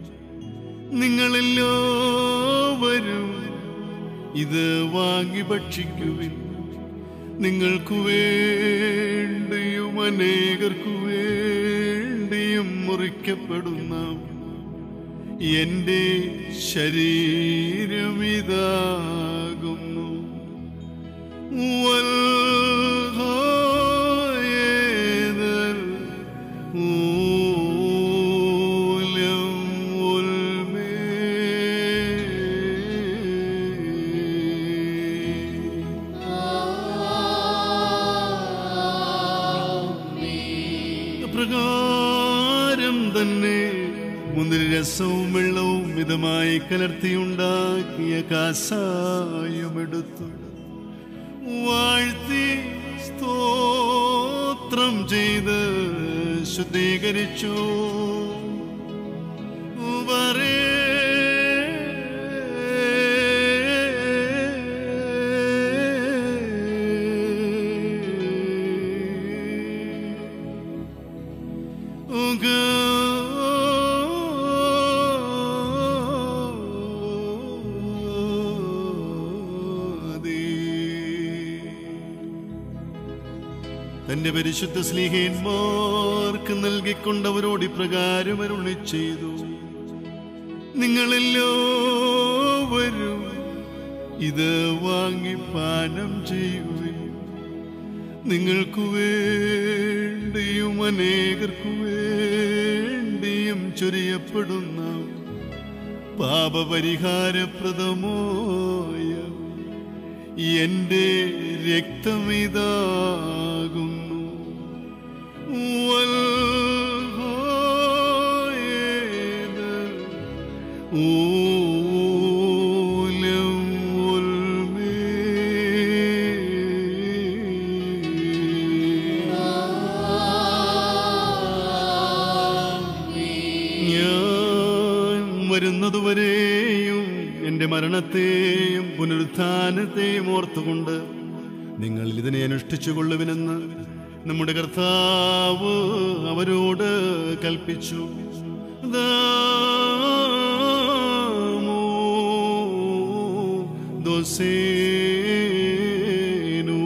S6: നിങ്ങളെല്ലാവരും ഇത് വാങ്ങി ഭക്ഷിക്കുവിൻ നിങ്ങൾക്കു വേണ്ടിയും അനേകർക്കു വേണ്ടിയും മുറിക്കപ്പെടുന്ന എന്റെ ശരീരമിതാകുന്നു والغايد الأولم والمي പ്രകാരം തന്നെ മുന്തിരി രസവും വെള്ളവും മിതമായി കലർത്തിയുണ്ടാക്കിയ കാസായുമെടുത്തു വാഴ്ത്തി സ്തോത്രം ചെയ്ത് ശുദ്ധീകരിച്ചു ഉവരേ തന്റെ പരിശുദ്ധ സ്നേഹന്മാർക്ക് നൽകിക്കൊണ്ടവരോട് ഇപ്രകാരം അരുളി ചെയ്തു നിങ്ങളെല്ലാവരും ഇത് വാങ്ങി പാനം ചെയ്യുവിൻ നിങ്ങൾക്കു വേണ്ടിയും അനേകർക്കു വേണ്ടിയും ചൊരിയപ്പെടുന്ന പാപപരിഹാരപ്രദമായ എന്റെ രക്തമിതാകുന്നു വൽഹായേന ഊലം ഉൽമേ ഞാൻ വരുന്നതുവരെയും എന്റെ മരണത്തെയും പുനരുത്ഥാനത്തെയും ഓർത്തുകൊണ്ട് നിങ്ങൾ ഇതിനെ അനുഷ്ഠിച്ചു കൊള്ളുവിനെന്ന് നമ്മുടെ കർത്താവ് അവരോട് കൽപ്പിച്ചു ദാമോ ദോസേനു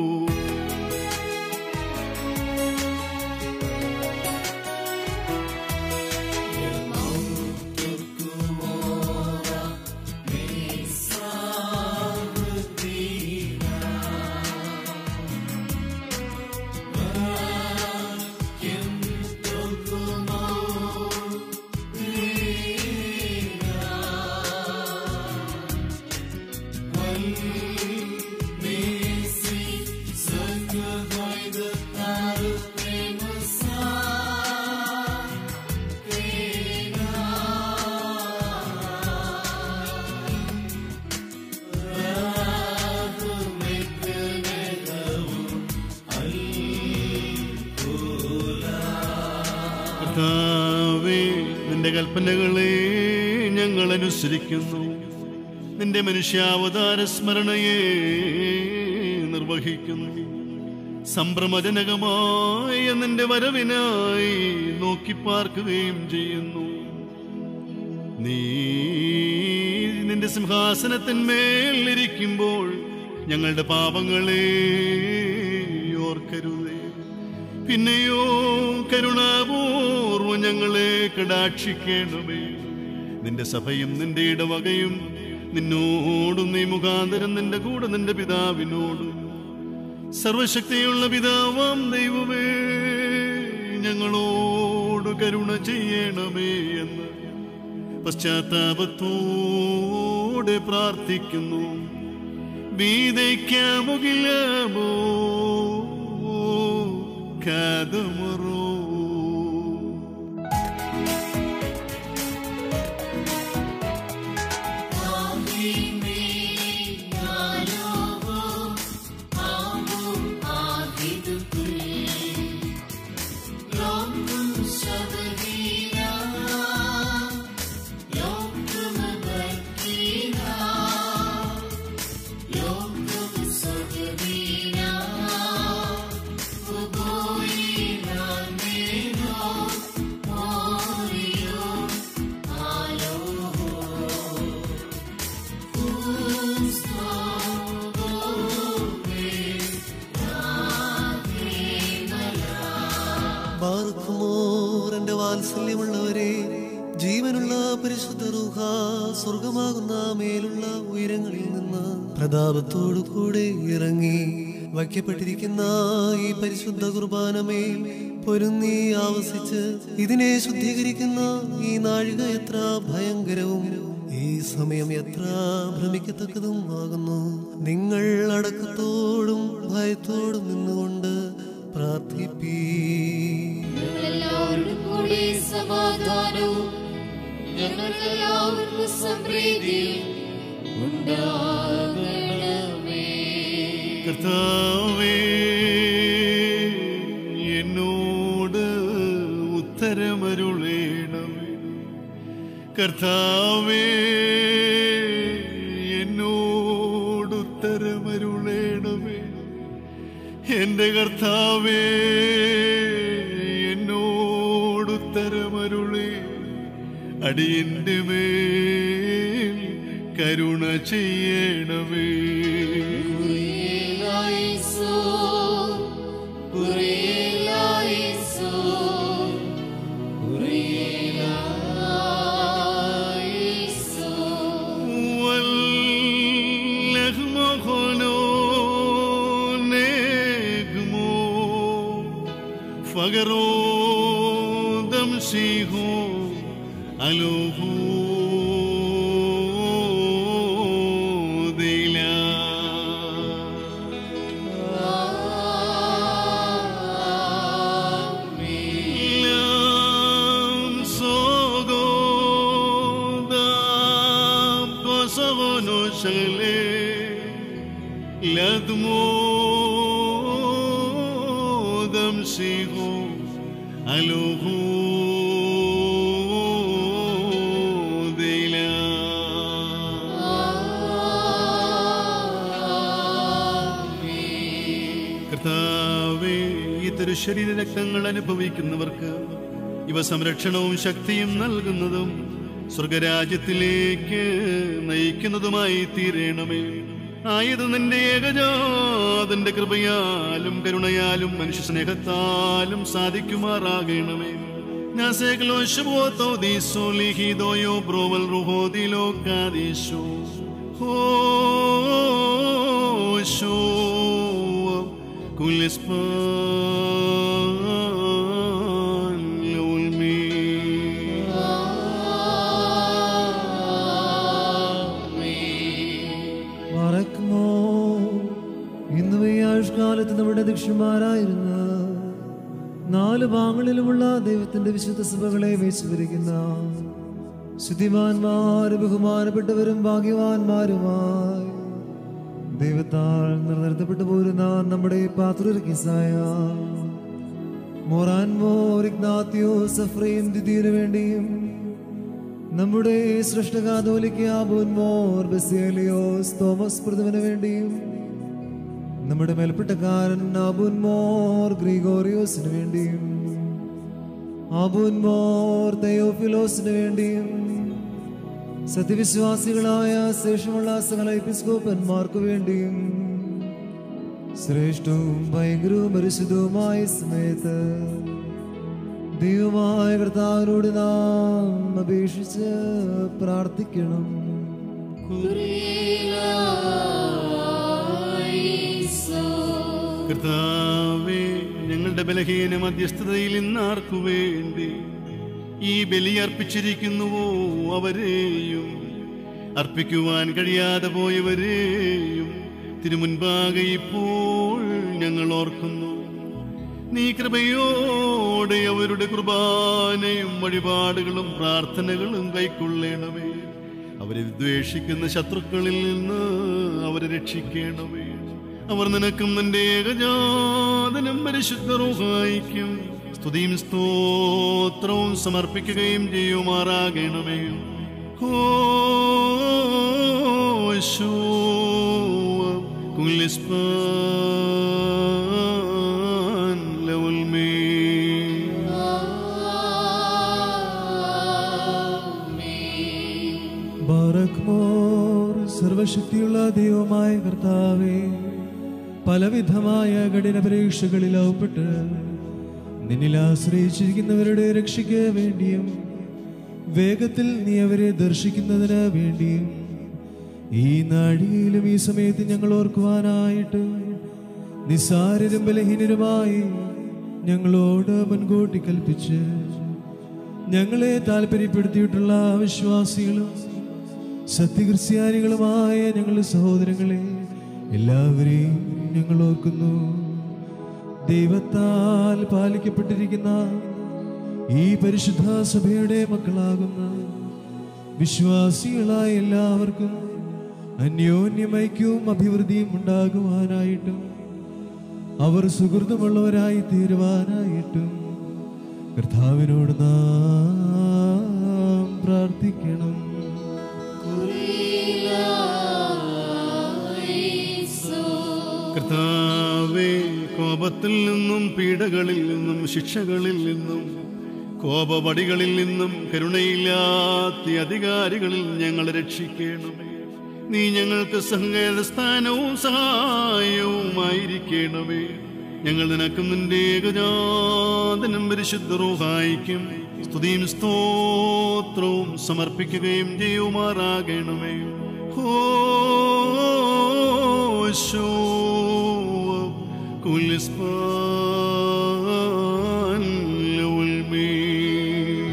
S6: കർത്താവേ നിന്റെ കൽപ്പനകളെ ഞങ്ങൾ അനുസരിക്കുന്നു നിന്റെ മനുഷ്യാവതാര സ്മരണയെ നിർവഹിക്കുന്നു സംഭ്രമജനകമായ നിന്റെ വരവിനായി നോക്കി പാർക്കുകയും ചെയ്യുന്നു നീ നിന്റെ സിംഹാസനത്തിന്മേൽ ഇരിക്കുമ്പോൾ ഞങ്ങളുടെ പാപങ്ങളെ ഓർക്കരുതേ പിന്നെയോ കരുണാപൂർവം ഞങ്ങളെ കടാക്ഷിക്കണമേ നിന്റെ സഭയും നിന്റെ ഇടവകയും നിന്നോടും നീ മുഖാന്തരം നിന്റെ കൂടെ നിന്റെ പിതാവിനോടും സർവശക്തിയുള്ള പിതാവാം ദൈവമേ ഞങ്ങളോട് കരുണ ചെയ്യണമേ എന്ന് പശ്ചാത്താപത്തോടെ പ്രാർത്ഥിക്കുന്നു വീതയ്ക്കാമുകിലമോ കാതമറോ
S4: ബാർക്കുമോർ എന്റെ വാത്സല്യമുള്ളവരെ ജീവനുള്ള പരിശുദ്ധ റൂഹ സ്വർഗമാകുന്ന മേലുള്ള ഉയരങ്ങളിൽ നിന്ന് പ്രതാപത്തോടു കൂടെ ഇറങ്ങി വയ്ക്കപ്പെട്ടിരിക്കുന്ന ഈ പരിശുദ്ധ കുർബാനമേൽ പൊരുന്നി ആവസിച്ച് ഇതിനെ ശുദ്ധീകരിക്കുന്ന ഈ നാഴിക എത്ര ഭയങ്കരവും ഈ സമയം എത്ര ഭ്രമിക്കത്തക്കതും ആകുന്നു നിങ്ങൾ അടക്കത്തോടും ഭയത്തോടും നിന്നുകൊണ്ട് പ്രാർത്ഥിപ്പീ
S2: ഞങ്ങളെല്ലാവരോടും കൂടി സമാധാനവും ഞങ്ങൾക്കെല്ലാവർക്കും സംപ്രീതി ഉണ്ടാകണമേ
S6: കർത്താവേ എന്നോട് ഉത്തരമരുളേണമേ കർത്താവേ എന്നോട് ഉത്തരമരുളേണമേ എന്റെ കർത്താവേ എന്നോട് ഉത്തരമരുളേ അടിയന്റെ മേൽ കരുണ ചെയ്യണമേ
S2: കുറിയേലായിസോ, കുറിയേലായിസോ, കുറിയേലായിസോ.
S6: واللغم خلو نجمو فقرو دمشيهو ألوهو ديلا Lam sogo dam kosogo no shale ladmo dam sigo aluhu കർത്താവേ ഈ തിരുശരീര രക്തങ്ങൾ അനുഭവിക്കുന്നവർക്ക് ഇവ സംരക്ഷണവും ശക്തിയും നൽകുന്നതും സ്വർഗരാജ്യത്തിലേക്ക് നയിക്കുന്നതുമായി തീരണമേ ആയത് നിന്റെ ഏകജാതന്റെ കൃപയാലും കരുണയാലും മനുഷ്യ സ്നേഹത്താലും സാധിക്കുമാറാകണമേ നാസേകലോ ശുഭോത്തോ ദീസോ ലിഹിതോയോ ബ്രോവൽ റുഹോദിലോ കാദീശോ ഹോശോ كل اسبان لو المين
S3: മറക്കുമോ ഇന്ന് ഈ ആയുഷ്കാലത്ത് നമ്മുടെ ദക്ഷന്മാരായിരുന്ന നാല് ഭാഗങ്ങളിലുമുള്ള ദൈവത്തിന്റെ വിശുദ്ധ സഭകളെ വിരിക്കുന്ന ശുദ്ധിമാന്മാർ ബഹുമാനപ്പെട്ടവരും ഭാഗ്യവാന്മാരുമായി ദൈവത്താൽ നിലനിർത്തപ്പെട്ടു പോരുന്ന നമ്മുടെ പാത്രസായ മൊറാൻമോ ഇഗ്നാത്തിയോ സഫ്രയും ദിദിയനു വേണ്ടിയും നമ്മുടെ സൃഷ്ടകാതോലിക്ക ബോൻമോർ ബസേലിയോസ് തോമസ് പ്രഥമന് വേണ്ടിയും നമ്മുടെ മേൽപ്പെട്ടക്കാരൻ അബുൻമോർ ഗ്രിഗോറിയോസിന് വേണ്ടിയും അബുൻമോർ തെയോഫിലോസിന് വേണ്ടിയും സത്യവിശ്വാസികളായ ശേഷമുള്ള സകല എപ്പിസ്കോപ്പന്മാർക്ക് വേണ്ടിയും ശ്രേഷ്ഠവും ഭയങ്കരവും പരിശുദ്ധവുമായ സമയത്ത് ദൈവമായ കർത്താവിനോട് നാം അപേക്ഷിച്ച് പ്രാർത്ഥിക്കണം
S6: കർത്താവേ ഞങ്ങളുടെ ബലഹീന മധ്യസ്ഥതയിൽ ഇന്നാർക്കു വേണ്ടി ഈ ബലി അർപ്പിച്ചിരിക്കുന്നുവോ അവരെയും അർപ്പിക്കുവാൻ കഴിയാതെ പോയവരെയും തിരുമുൻപാകെ ഇപ്പോൾ ഞങ്ങൾ ഓർക്കുന്നു നീ കൃപയോടെ അവരുടെ കുർബാനയും വഴിപാടുകളും പ്രാർത്ഥനകളും കൈക്കൊള്ളണമേ അവരെ ദ്വേഷിക്കുന്ന ശത്രുക്കളിൽ നിന്ന് അവരെ രക്ഷിക്കണമേ അവർ നിനക്കും നിന്റെ ഏകജാതനം പരിശുദ്ധ റൂഹായിക്കും സ്തുതിയും സ്തോത്രവും സമർപ്പിക്കുകയും ചെയ്യുമാറാകണമേ كل اسبان لو المين
S7: ബാറക്മോർ സർവശക്തിയുള്ള ദൈവമായ കർത്താവേ പലവിധമായ കഠിന പരീക്ഷകളിൽ അകപ്പെട്ട് നിന്നിൽ ആശ്രയിച്ചിരിക്കുന്നവരുടെ രക്ഷയ്ക്ക് വേണ്ടിയും വേഗത്തിൽ നീ അവരെ ദർശിക്കുന്നതിന് വേണ്ടിയും ഈ നാഴികയിലും ഈ സമയത്ത് ഞങ്ങൾ ഓർക്കുവാനായിട്ട് നിസ്സാരരും ബലഹീനരുമായി ഞങ്ങളോട് മുൻകൂട്ടി കൽപ്പിച്ച് ഞങ്ങളെ താല്പര്യപ്പെടുത്തിയിട്ടുള്ള വിശ്വാസികളും സത്യക്രിസ്ത്യാനികളുമായ ഞങ്ങളുടെ സഹോദരങ്ങളെ എല്ലാവരെയും ഞങ്ങൾ ഓർക്കുന്നു ദൈവത്താൽ പാലിക്കപ്പെട്ടിരിക്കുന്ന ഈ പരിശുദ്ധ സഭയുടെ മക്കളാകുന്ന വിശ്വാസികളായ എല്ലാവർക്കും അന്യോന്യം ഐക്യവും അഭിവൃദ്ധിയും ഉണ്ടാകുവാനായിട്ടും അവർ സുഹൃത്തുമുള്ളവരായി തീരുവാനായിട്ടും കർത്താവിനോട് നാം പ്രാർത്ഥിക്കണം
S6: കർത്താവേ കോപത്തിൽ നിന്നും പീഡകളിൽ നിന്നും ശിക്ഷകളിൽ നിന്നും കോപവടികളിൽ നിന്നും കരുണയില്ലാത്ത അധികാരികളിൽ ഞങ്ങളെ രക്ഷിക്കണമേ നീ ഞങ്ങൾക്ക് സങ്കേതസ്ഥാനവും സഹായവുമായിരിക്കണമേ ഞങ്ങൾ നിനക്കും നിന്റെ ഏകജാതനം പരിശുദ്ധ റൂഹായിക്കും സ്തുതിയും സ്തോത്രവും സമർപ്പിക്കുകയും ചെയ്യുമാറാകണമേ ഹോശോ كل اسبان لو المين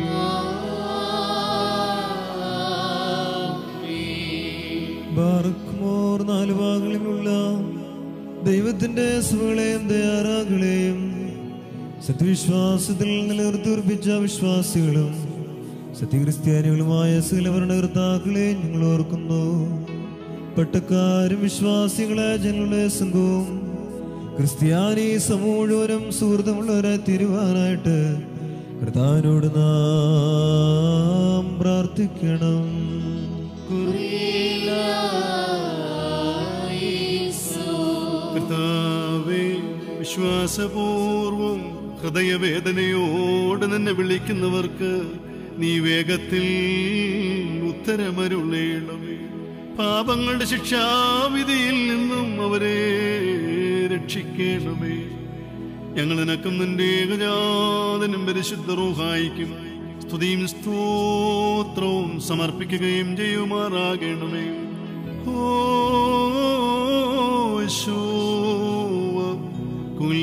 S3: ബാറക്മോർ നാല് ഭാഗങ്ങളിലുള്ള ദൈവത്തിന്റെ സുകളെയും ദയാറാകളെയും സത്യവിശ്വാസത്തിൽ നിലനിർത്തിയുറപ്പിച്ച വിശ്വാസികളും സത്യക്രിസ്ത്യാനികളുമായ സകലഭരണകർത്താക്കളെയും ഞങ്ങൾ ഓർക്കുന്നു പട്ടക്കാരും വിശ്വാസികളായ ജനങ്ങളുടെ സംഘവും ക്രിസ്ത്യാനി സമൂഹം സുഹൃത്തുമുള്ളവരായി തീരുവാനായിട്ട് കർത്താവിനോട് നാം പ്രാർത്ഥിക്കണം
S6: കർത്താവേ വിശ്വാസപൂർവം ഹൃദയവേദനയോട് നിന്നെ വിളിക്കുന്നവർക്ക് നീ വേഗത്തിൽ ഉത്തരമരുളേണമേ പാപങ്ങളുടെ ശിക്ഷാവിധിയിൽ നിന്നും അവരെ രക്ഷിക്കണമേ ഞങ്ങൾ നിനക്കും നിന്റെ ഏകജാതനും പരിശുദ്ധ റൂഹായിക്കും സ്തുതിയും സ്തോത്രവും സമർപ്പിക്കുകയും ചെയ്യുമാറാകണമേ هوشوا كل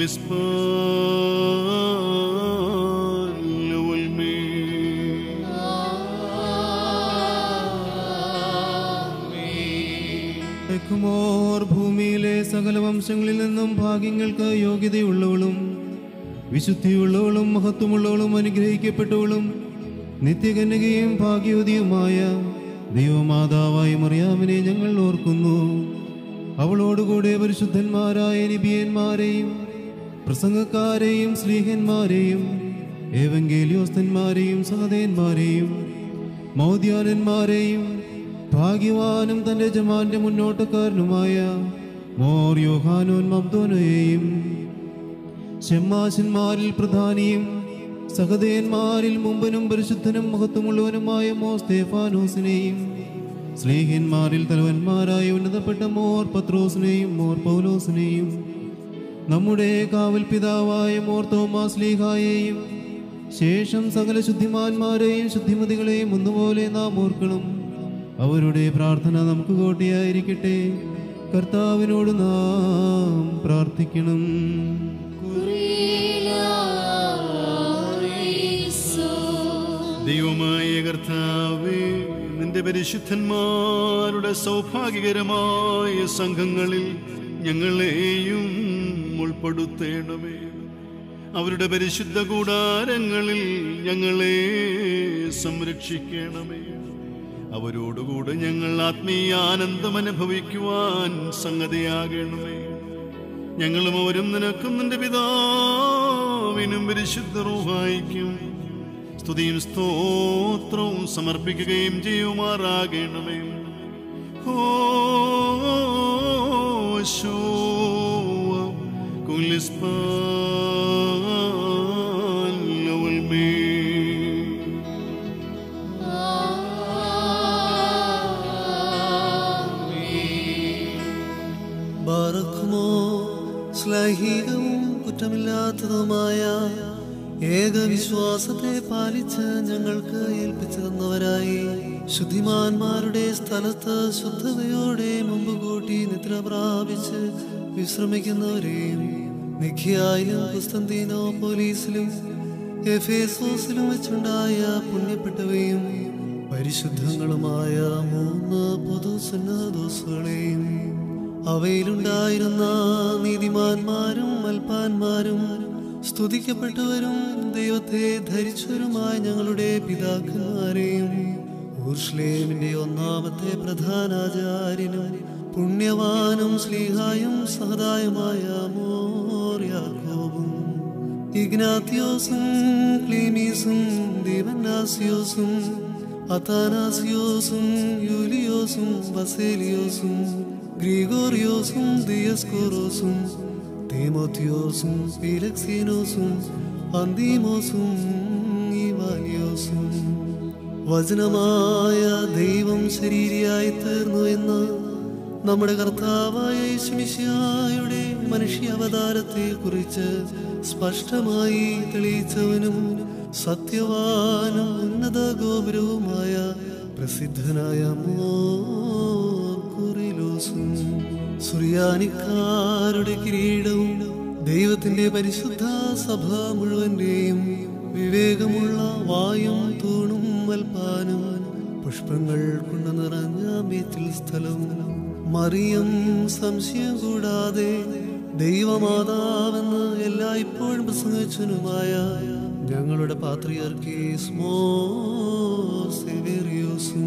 S6: اسبان والمين
S8: തെക്കുമോർ ഭൂമിയിലെ സകല വംശങ്ങളിൽ നിന്നും ഭാഗ്യങ്ങൾക്ക് യോഗ്യതയുള്ളവളും വിശുദ്ധിയുള്ളവളും മഹത്വമുള്ളവളും അനുഗ്രഹിക്കപ്പെട്ടവളും നിത്യകന്യകയും ഭാഗ്യവതിയുമായ ദൈവമാതാവായ മറിയാമിനെ ഞങ്ങൾ ഓർക്കുന്നു അവളോടുകൂടെ പരിശുദ്ധന്മാരായ നിബിയന്മാരെയും പ്രസംഗക്കാരെയും സ്ലീഹന്മാരെയും ഏവങ്കേലിയോസ്തന്മാരെയും സഹതന്മാരെയും മൗദ്യാനന്മാരെയും ഭാഗ്യവാനും തന്റെ ജമാന്റെ മുന്നോട്ടക്കാരനുമായ മോർ യോഹാനോൻ മബ്ദോനയെയും ഷെമ്മാശന്മാരിൽ പ്രധാനിയും സഹദേന്മാരിൽ മുമ്പനും പരിശുദ്ധനും മഹത്വമുള്ളവനുമായ മോ സ്തേഫാനോസിനെയും സ്നേഹന്മാരിൽ തലവന്മാരായ ഉന്നതപ്പെട്ട മോർ പത്രോസിനെയും മോർ പൗലോസിനെയും നമ്മുടെ കാവൽ പിതാവായ മോർ തോമാസ് ലീഹായെയും ശേഷം സകല ശുദ്ധിമാന്മാരെയും ശുദ്ധിമതികളെയും ഒന്നുപോലെ നാം ഓർക്കണം അവരുടെ പ്രാർത്ഥന നമുക്ക് കോട്ടിയായിരിക്കട്ടെ കർത്താവിനോട് നാം പ്രാർത്ഥിക്കണം
S6: ദൈവമായ കർത്താവേ നിന്റെ പരിശുദ്ധന്മാരുടെ സൗഭാഗ്യകരമായ സംഘങ്ങളിൽ ഞങ്ങളെയും ഉൾപ്പെടുത്തേണമേ അവരുടെ പരിശുദ്ധ കൂടാരങ്ങളിൽ ഞങ്ങളെ സംരക്ഷിക്കണമേ അവരോടുകൂടെ ഞങ്ങൾ ആത്മീയാനന്ദം അനുഭവിക്കുവാൻ സംഗതിയാകണമേ ഞങ്ങളും അവരും നിനക്കും നിന്റെ പിതാവിനും പരിശുദ്ധ റൂഹായിക്കും സ്തുതിയും സ്തോത്രവും സമർപ്പിക്കുകയും ചെയ്യുമാറാകണമേ ഹോശോ കുലിസ്പാൽ
S4: ബാറക്കുമോ ശ്ലൈഹികവും കുറ്റമില്ലാത്തതുമായ ഏകവിശ്വാസത്തെ പാലിച്ച് ഞങ്ങൾക്ക് ഏൽപ്പിച്ചു തന്നവരായി ശുദ്ധിമാന്മാരുടെ സ്ഥലത്ത് ശുദ്ധതയോടെ മുമ്പ് കൂട്ടി നിദ്ര പ്രാപിച്ച് വിശ്രമിക്കുന്നവരെയും നിഖ്യായിലും കുസ്തന്തീനോ പോലീസിലും എഫേസോസിലും വെച്ചുണ്ടായ പുണ്യപ്പെട്ടവയും പരിശുദ്ധങ്ങളുമായ മൂന്ന് പൊതുസന്നദോസുകളെയും അവയിലുണ്ടായിരുന്ന നീതിമാന്മാരും അൽപ്പാന്മാരും സ്തുതിക്കപ്പെട്ടവരും ദൈവത്തെ ധരിച്ചവരുമായ ഞങ്ങളുടെ പിതാക്കന്മാരെയും ഊർഷ്ലേമിന്റെ ഒന്നാമത്തെ പ്രധാനാചാര്യനും പുണ്യവാനും സ്ലീഹായും സഹതായുമായ മോർയാക്കോബും ഇഗ്നാത്തിയോസും ക്ലീമീസും ദീവന്നാസിയോസും അത്താനാസിയോസും യൂലിയോസും ബസേലിയോസും ഗ്രിഗോറിയോസും ദിയസ്കോറോസും തീമോത്തിയോസും ഫീലക്സീനോസും അന്തീമോസും ഈവാലിയോസും വചനമായ ദൈവം ശരീരിയായി തീർന്നു എന്ന് നമ്മുടെ കർത്താവായ യേശുമിശിഹായുടെ മനുഷ്യ അവതാരത്തെ കുറിച്ച് സ്പഷ്ടമായി തെളിയിച്ചവനും സത്യവാനും ഉന്നത ഗോപുരവുമായ പ്രസിദ്ധനായ മോറിലോസും സുറിയാനിക്കാരുടെ കിരീടവും ദൈവത്തിന്റെ പരിശുദ്ധ സഭ മുഴുവന്റെയും വിവേകമുള്ള വായും തൂണും വൽപ്പാനും പുഷ്പങ്ങൾ കൊണ്ട് നിറഞ്ഞ മേത്തിൽ സ്ഥലവും മറിയം സംശയം കൂടാതെ ദൈവമാതാവെന്ന് എല്ലായ്പ്പോഴും പ്രസംഗിച്ചനുമായ ഞങ്ങളുടെ പാത്രിയർക്കീസ് മോസേവേറിയോസും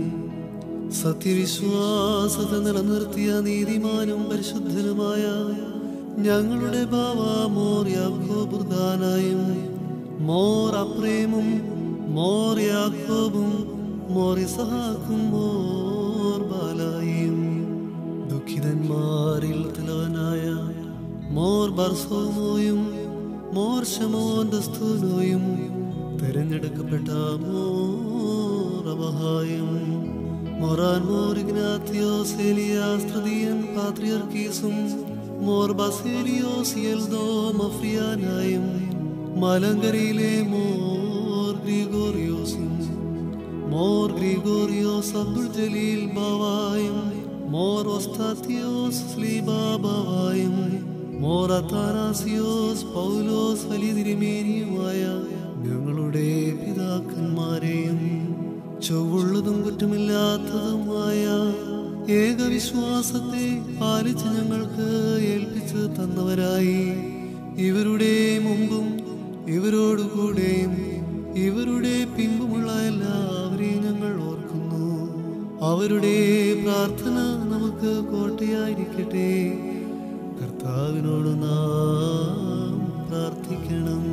S4: സത്യവിശ്വാസത്തെ നിലനിർത്തിയ നീതിമാനും പരിശുദ്ധനുമായ ഞങ്ങളുടെ ബാവ മോർ യാക്കോബുർദാനായും മോർ അപ്രേമും മോർ യാക്കോബും മോർ ഇസഹാക്കും മോർ ബാലായും ദുഃഖിതന്മാരിൽ തലവനായ മോർ ബർസോമോയും മോർ ശമോൻ ദസ്തൂനോയും തിരഞ്ഞെടുക്കപ്പെട്ട മോർ അബഹായും മോറാൻ മോർ ഇഗ്നാത്തിയോസ് ഏലിയാസ് തൃതീയൻ പാത്രിയർക്കീസും മോർ ബസേലിയോസ് എൽദോ മഫ്രിയാനായും മലങ്കരയിലെ മോർ ഗ്രിഗോറിയോസും മോർ ഗ്രിഗോറിയോസ് അബ്ദുൽ ജലീൽ ബാവായും മോർ ഒസ്താത്തിയോസ് സ്ലീബാബാവായും മോർ അത്താനാസിയോസ് പൗലോസ് വലിയ തിരുമേനിയുമായ ഞങ്ങളുടെ പിതാക്കന്മാരെയും ചൊവ്വുള്ളതും കുറ്റമില്ലാത്തതുമായ ഏകവിശ്വാസത്തെ പാലിച്ച് ഞങ്ങൾക്ക് ഏൽപ്പിച്ച് തന്നവരായി ഇവരുടെ മുമ്പും ഇവരോടുകൂടെയും ഇവരുടെ പിമ്പുമുള്ള എല്ലാവരെയും ഞങ്ങൾ ഓർക്കുന്നു അവരുടെ പ്രാർത്ഥന നമുക്ക് കോട്ടയായിരിക്കട്ടെ കർത്താവിനോട് നാം പ്രാർത്ഥിക്കണം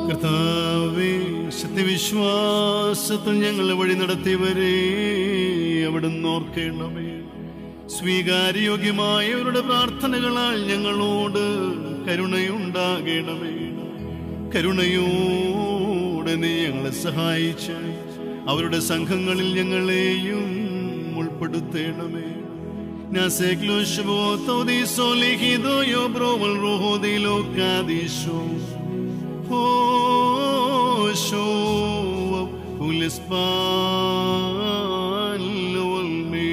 S6: കർത്താവേ സത്യവിശ്വാസത്തിൽ ഞങ്ങളെ വഴി നടത്തിയവരെ അവിടുന്ന് ഓർക്കേണമേ സ്വീകാര്യോഗ്യമായവരുടെ പ്രാർത്ഥനകളാൽ ഞങ്ങളോട് കരുണയുണ്ടാകണമേ കരുണയോടെ നീ ഞങ്ങളെ സഹായിച്ച് അവരുടെ സംഘങ്ങളിൽ ഞങ്ങളെയും ഉൾപ്പെടുത്തേണമേ Naseklo shvoto di solihido yo broval roho di lokadisho. Hosho ulispan lolmi.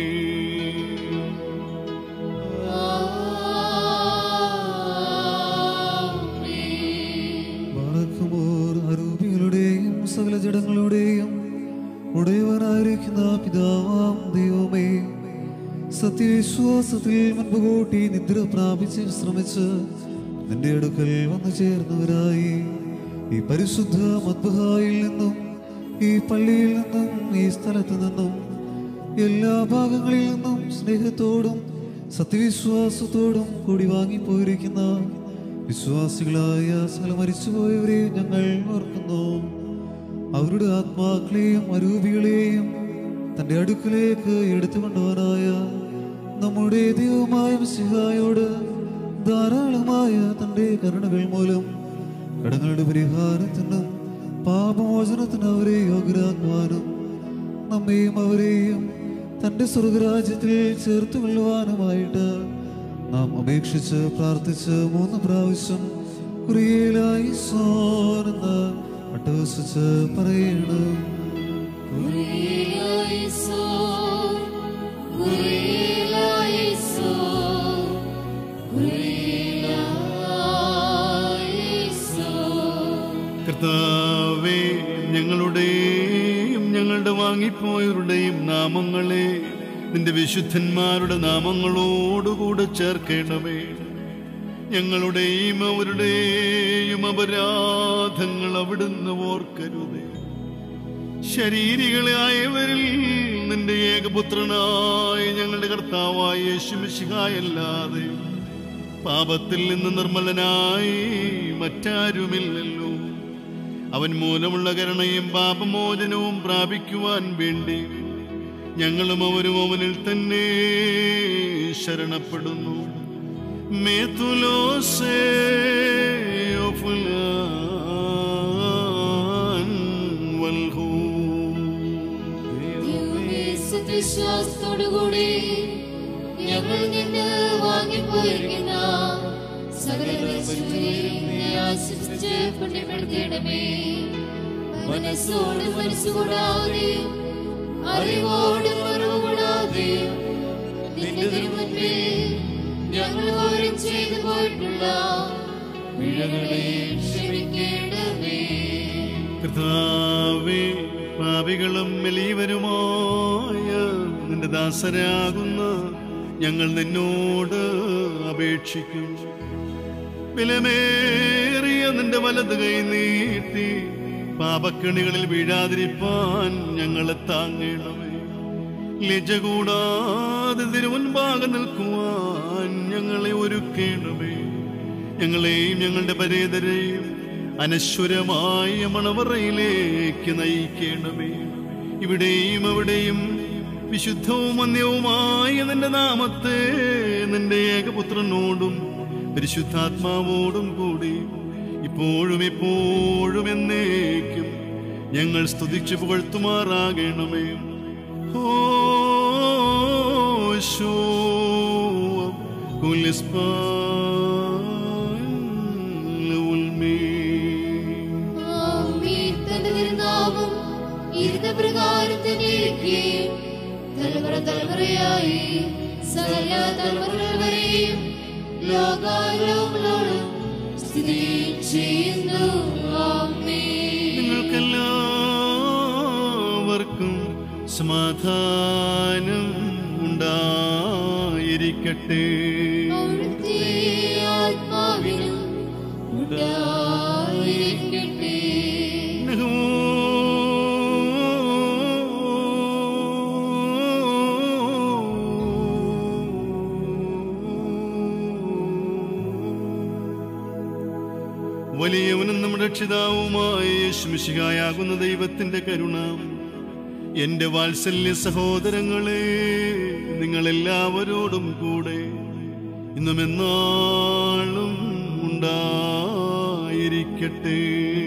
S3: മറക്കുമോർ അരൂപികളുടെയും സകല ജഡങ്ങളുടെയും ഉടയവനായിരിക്കുന്ന പിതാവാം ദൈവമേ സത്യവിശ്വാസത്തിൽ മുൻപ് കൂട്ടി നിദ്ര പ്രാപിച്ച് വിശ്രമിച്ച് നിന്റെ അടുക്കൽ വന്നു ചേർന്നവരായി ഈ പരിശുദ്ധ മദ്ബഹായിൽ നിന്നും ഈ പള്ളിയിൽ നിന്നും ഈ സ്ഥലത്ത് നിന്നും എല്ലാ ഭാഗങ്ങളിൽ നിന്നും സ്നേഹത്തോടും സത്യവിശ്വാസത്തോടും കൂടി വാങ്ങിപ്പോയിരിക്കുന്ന വിശ്വാസികളായ സകല മരിച്ചുപോയവരെ ഞങ്ങൾ ഓർക്കുന്നു അവരുടെ ആത്മാക്കളെയും അരൂപികളെയും തന്റെ അടുക്കിലേക്ക് എടുത്തുകൊണ്ടുവരായ നമ്മുടെ ദൈവമായ മിശിഹായോട് ധാരാളമായ തന്റെ കരുണകൾ മൂലം കടങ്ങളുടെ പരിഹാരത്തിനും പാപമോചനത്തിനും അവരെ യോഗ്യരാക്കുവാനും നമ്മയും അവരെയും തന്റെ സ്വർഗരാജ്യത്തിൽ ചേർത്ത് കൊള്ളുവാനുമായിട്ട് നാം അപേക്ഷിച്ച് പ്രാർത്ഥിച്ച് മൂന്ന് പ്രാവശ്യം കുറിയലായി സോനെന്ന് അട്ടഹസിച്ച് പറയണം
S6: കർത്താവേ ഞങ്ങളുടെയും ഞങ്ങളുടെ വാങ്ങിപ്പോയവരുടെയും നാമങ്ങളെ നിന്റെ വിശുദ്ധന്മാരുടെ നാമങ്ങളോടുകൂടെ ചേർക്കേണമേ ഞങ്ങളുടെയും അവരുടെയും അപരാധങ്ങൾ അവിടുന്ന് ഓർക്കരുതേ ശരീരികളായവരിൽ നിന്റെ ഏകപുത്രനായ ഞങ്ങളുടെ കർത്താവായ യേശുമിശിഹായല്ലാതെ പാപത്തിൽ നിന്ന് നിർമ്മലനായി മറ്റാരുമില്ലല്ലോ അവൻ മൂലമുള്ള കരുണയും പാപമോചനവും പ്രാപിക്കുവാൻ വേണ്ടി ഞങ്ങളും അവരും അവനിൽ തന്നെ ശരണപ്പെടുന്നു മേത്തുലോസേ
S2: വിശ്വാസത്തോടുകൂടി ഞങ്ങൾ നിന്ന് വാങ്ങിപ്പോയിരിക്കുന്ന സകല ക്രിസ്തുവിനെയും നീ ആശിച്ച് പുണ്യപ്പെടുത്തിയിടമേ മനസ്സോട് മനസ്സുകൂടാതെ അറിവോടും അറിവ് കൂടാതെ നിന്റെ തിരുമുൻപിൽ ഞങ്ങൾ ഓരം ചെയ്തു പോയിട്ടുള്ള പിഴകളെ ക്ഷമിക്കേണ്ടമേ
S6: കർത്താവേ പാപികളും എളിയവരുമായ നിന്റെ ദാസരാകുന്ന ഞങ്ങൾ നിന്നോട് അപേക്ഷിക്കും വിലമേറിയ നിന്റെ വലത് കൈ നീട്ടി പാപക്കണികളിൽ വീഴാതിരിപ്പാൻ ഞങ്ങളെ താങ്ങണമേ ലജ്ജ കൂടാതെ തിരുമുൻപാകെ നിൽക്കുവാൻ ഞങ്ങളെ ഒരുക്കേണമേ ഞങ്ങളെയും ഞങ്ങളുടെ പരേതരെയും അനശ്വരമായ മണവറയിലേക്ക് നയിക്കണമേ ഇവിടെയും അവിടെയും വിശുദ്ധവും അന്യവുമായ നിന്റെ നാമത്തെ നിന്റെ ഏകപുത്രനോടും പരിശുദ്ധാത്മാവോടും കൂടി ഇപ്പോഴും എപ്പോഴും എന്നേക്കും ഞങ്ങൾ സ്തുതിച്ചു പുകഴ്ത്തുമാറാകണമേ ഹോശോ കുലിസ്പാൻ
S2: ആമേൻ. തന്റെ തിരുനാമം ഇരുന്ന പ്രകാരം തന്നെ ഇരിക്കുകയും തലമുറ തലമുറയായി സകല തലമുറകൾ വരെയും ലോകാലോകളോടും സ്ഥിതി ചെയ്യുന്നു ആമേൻ.
S6: നിങ്ങൾക്കെല്ലാവർക്കും സമാധാനം ഉണ്ടായിരിക്കട്ടെ
S2: അവിടുത്തെ ആത്മാവിനും ഉണ്ടായിരിക്കട്ടെ
S6: വലിയവനും നമ്മുടെ രക്ഷിതാവുമായ യേശുമിശിഹായാകുന്ന ദൈവത്തിന്റെ കരുണ എന്റെ വാത്സല്യ സഹോദരങ്ങളെ നിങ്ങളെല്ലാവരോടും കൂടെ ഇന്നും എന്നാളും ഉണ്ടായിരിക്കട്ടെ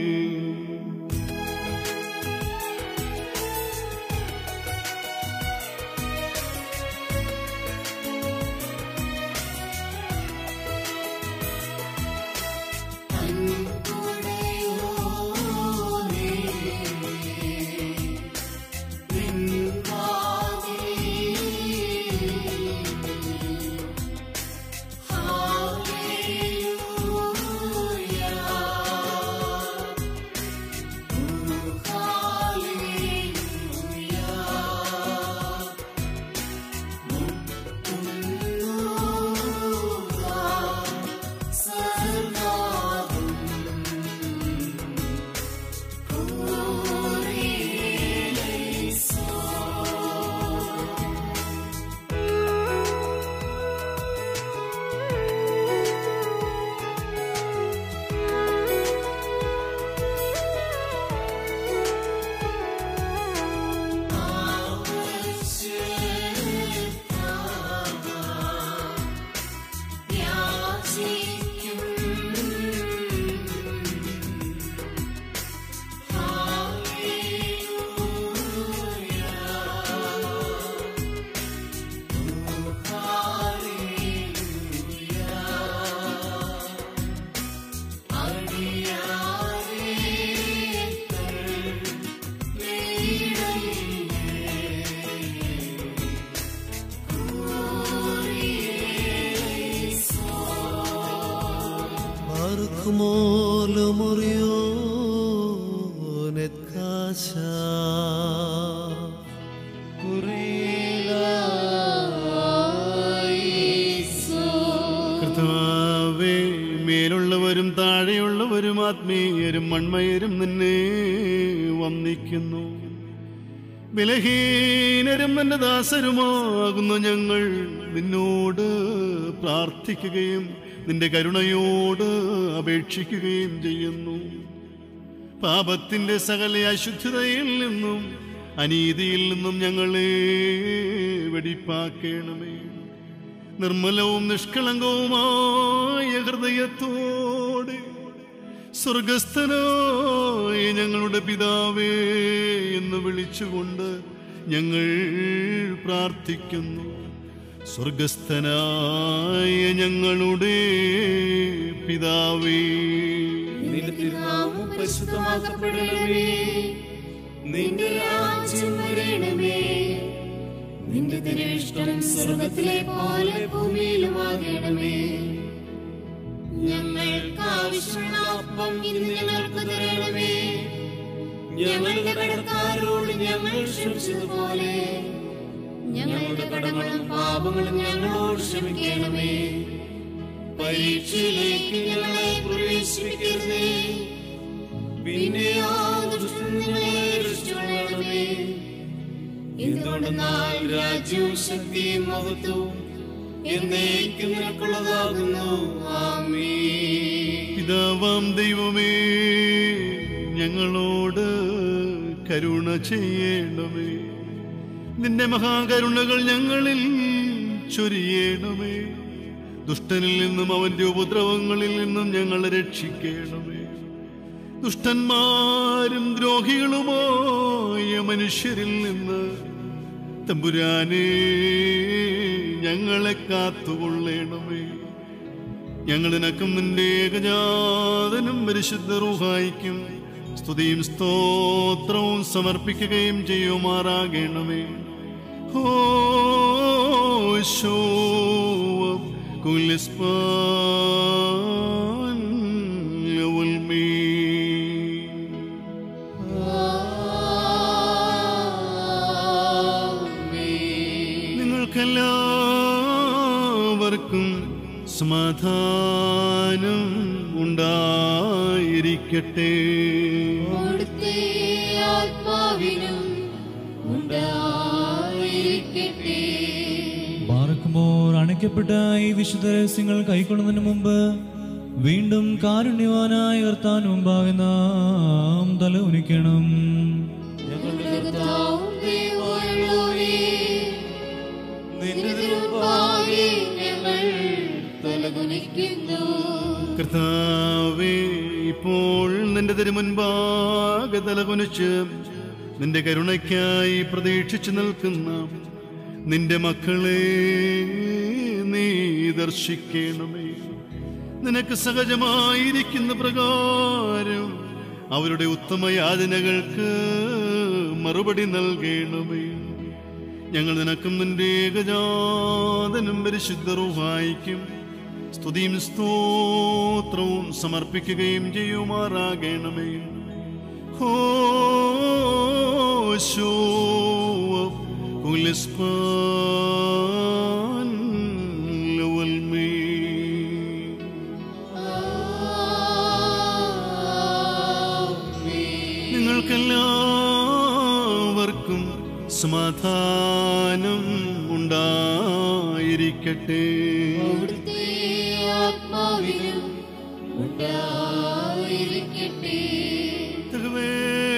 S4: Barco lo murió Netcasha
S6: കർത്താവേ മേലുള്ളവരും താഴെയുള്ളവരും ആത്മീയരും മൺമയരും നിന്നെ വന്ദിക്കുന്നു ബലഹീനരും നിന്റെ ദാസരുമാകുന്നു ഞങ്ങൾ നിന്നോട് പ്രാർത്ഥിക്കുകയും നിന്റെ കരുണയോട് അപേക്ഷിക്കുകയും ചെയ്യുന്നു പാപത്തിന്റെ സകല അശുദ്ധതയിൽ നിന്നും അനീതിയിൽ നിന്നും ഞങ്ങളെ വെടിപ്പാക്കേണമേ നിർമ്മലവും നിഷ്കളങ്കവുമായ ഹൃദയത്തോടെ സ്വർഗസ്ഥനായ ഞങ്ങളുടെ പിതാവേ എന്ന് വിളിച്ചുകൊണ്ട് ഞങ്ങൾ പ്രാർത്ഥിക്കുന്നു സ്വർഗസ്ഥനായ ഞങ്ങളുടെ പിതാവേ
S1: നിന്റെ തിരുനാമം പരിശുദ്ധമാക്കപ്പെടണമേ നിന്റെ രാജ്യം വരണമേ
S2: നിന്റെ തിരുവിഷ്ടം സ്വർഗത്തിലെ പോലെ ഭൂമിയിലുമാകണമേ ഞങ്ങൾക്ക് ആവശ്യമുള്ള അപ്പം ഇന്ന് ഞങ്ങൾക്ക് തരണമേ ഞങ്ങളുടെ കടക്കാരോട് ഞങ്ങൾ ക്ഷമിച്ചതുപോലെ ഞങ്ങളുടെ കടങ്ങളും പാപങ്ങളും ഞങ്ങളോട് ക്ഷമിക്കണമേ പരീക്ഷയിലേക്ക് ഞങ്ങളെ പ്രവേശിപ്പിക്കരുതേ പിന്നെയോ ദുഷ്ടൻ ഞങ്ങളെ രക്ഷിച്ചുകൊള്ളണമേ എന്തുകൊണ്ടെന്നാൽ രാജ്യവും ശക്തിയും മഹത്വവും എന്നേക്കും നിനക്കുള്ളതാകുന്നു ആമേ
S6: പിതാവാം ദൈവമേ ഞങ്ങളോട് കരുണ ചെയ്യണമേ നിന്റെ മഹാകരുണകൾ ഞങ്ങളിൽ ചൊരിയണമേ ദുഷ്ടനിൽ നിന്നും അവന്റെ ഉപദ്രവങ്ങളിൽ നിന്നും ഞങ്ങളെ രക്ഷിക്കണമേ ദുഷ്ടന്മാരും ദ്രോഹികളുമായ മനുഷ്യരിൽ നിന്ന് തമ്പുരാനേ ഞങ്ങളെ കാത്തുകൊള്ളണമേ ഞങ്ങളിനക്കും നിന്റെ ഏകജാതനും പരിശുദ്ധ റൂഹായിക്കും സ്തുതിയും സ്തോത്രവും സമർപ്പിക്കുകയും ചെയ്യുമാറാകണമേ ഹോശോ കുലിസ്പാൻ യൗൽമീ നിങ്ങൾക്കെല്ലാവർക്കും സമാധാനം ഉണ്ടായിരിക്കട്ടെ
S2: അവിടുത്തെ ആത്മാവിനും ഉണ്ടായിരിക്കട്ടെ
S5: പാർക്കുമോർ അണയ്ക്കപ്പെട്ട ഈ വിശുദ്ധ രഹസ്യങ്ങൾ കൈക്കൊള്ളുന്നതിന് മുമ്പ് വീണ്ടും കാരുണ്യവാനായ കർത്താൻ മുമ്പാകെ നാം തല ഉനിക്കണം
S2: ഞങ്ങളുടെ കർത്താവും ദൈവമുള്ളവരേ, നിന്റെ തിരുമുമ്പാകെ ഞങ്ങൾ തലകുനിക്കുന്നു
S6: കർത്താവേ ഇപ്പോൾ നിന്റെ തിരുമുൻപാകെ തലകുനിച്ച് നിന്റെ കരുണയ്ക്കായി പ്രതീക്ഷിച്ചു നിൽക്കുന്ന നിന്റെ മക്കളെ നീ ദർശിക്കണമേ നിനക്ക് സഹജമായിരിക്കുന്ന പ്രകാരം അവരുടെ ഉത്തമ യാതനകൾക്ക് മറുപടി നൽകണമേ ഞങ്ങൾ നിനക്കും നിന്റെ ഏകജാതനും പരിശുദ്ധറുഹായിക്കും സ്തുതിയും സ്തോത്രവും സമർപ്പിക്കുകയും ചെയ്യുമാറാകണമേ ഹോശോ കുലസ്പാൻ ലവൽമേ നിങ്ങൾക്കെല്ലാവർക്കും സമാധാനം ഉണ്ടായിരിക്കട്ടെ
S2: അവിടുത്തെ ആത്മാവിനും ഉണ്ടായിരിക്കട്ടെ
S6: തകവേ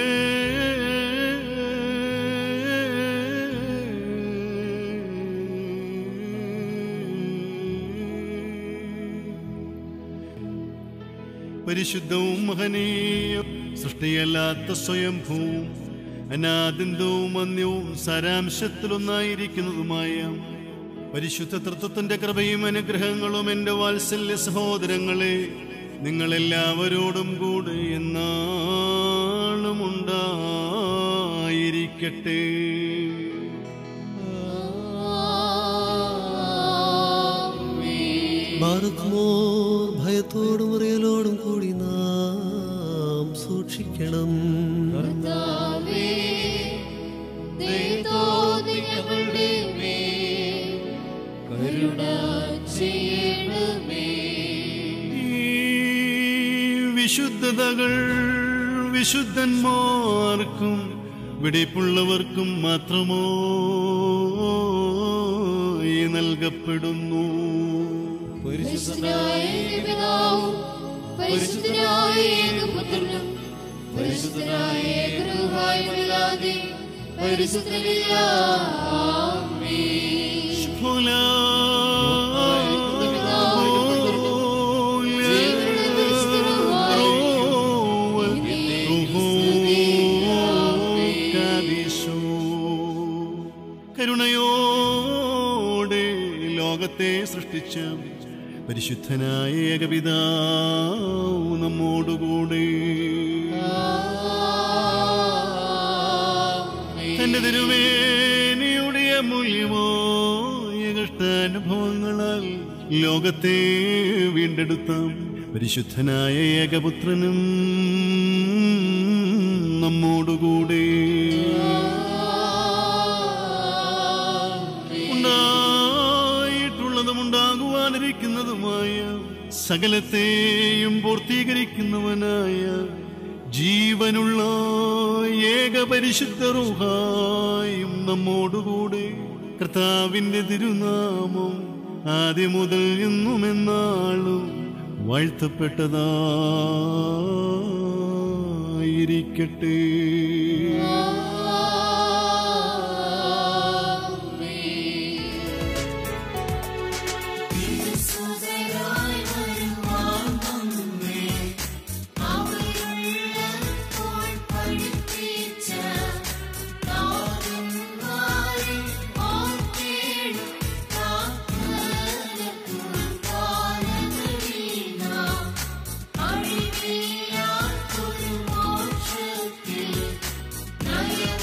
S6: പരിശുദ്ധവും മഹനീയവും സൃഷ്ടിയല്ലാത്ത സ്വയംഭൂവും അനാദിന്തവും അന്യവും സാരാംശത്തിലൊന്നായിരിക്കുന്നതുമായ പരിശുദ്ധ തൃത്വത്തിന്റെ കൃപയും അനുഗ്രഹങ്ങളും എൻ്റെ വാത്സല്യ സഹോദരങ്ങളെ നിങ്ങളെല്ലാവരോടും കൂടെ എന്നാളും ഉണ്ടായിരിക്കട്ടെ
S4: ബാറക്കുമോർ ഭയത്തോടും അറിയലോടും കൂടി നാം സൂക്ഷിക്കണം
S2: കർത്താവേ, ദയതോന്നി ഞങ്ങളുടെ മേൽ കരുണ ചെയ്യണമേ
S6: ഈ വിശുദ്ധതകൾ വിശുദ്ധന്മാർക്കും വെടിപ്പുള്ളവർക്കും മാത്രമോ നൽകപ്പെടുന്നു
S2: പരിശുദ്ധനായ പിതാവും പരിശുദ്ധനായ ഏകപുത്രനും പരിശുദ്ധനായ ഏകരൂഹായുമില്ലാതെ പരിശുദ്ധനില്ല ആമേൻ.
S6: കരുണയോടെ ലോകത്തെ സൃഷ്ടിച്ച പരിശുദ്ധനായ ഏകപിതാവ് നമ്മോടുകൂടെ തന്റെ തിരുവേനിയുടെ അമൂല്യമായ കഷ്ടാനുഭവങ്ങളാൽ ലോകത്തെ വീണ്ടെടുത്ത പരിശുദ്ധനായ ഏകപുത്രനും നമ്മോടുകൂടെ ഉണ്ടായിട്ടുള്ളതും ഉണ്ടാകുവാനിരിക്കുന്നതുമായ സകലത്തെയും പൂർത്തീകരിക്കുന്നവനായ ജീവനുള്ള ഏക പരിശുദ്ധ റുഹായും നമ്മോടുകൂടെ കർത്താവിന്റെ തിരുനാമം ആദ്യം മുതൽ എന്നും എന്നാളും വാഴ്ത്തപ്പെട്ടതായിരിക്കട്ടെ
S2: അഴിവില്ലാത്തൊരു മോക്ഷത്തിൽ നയ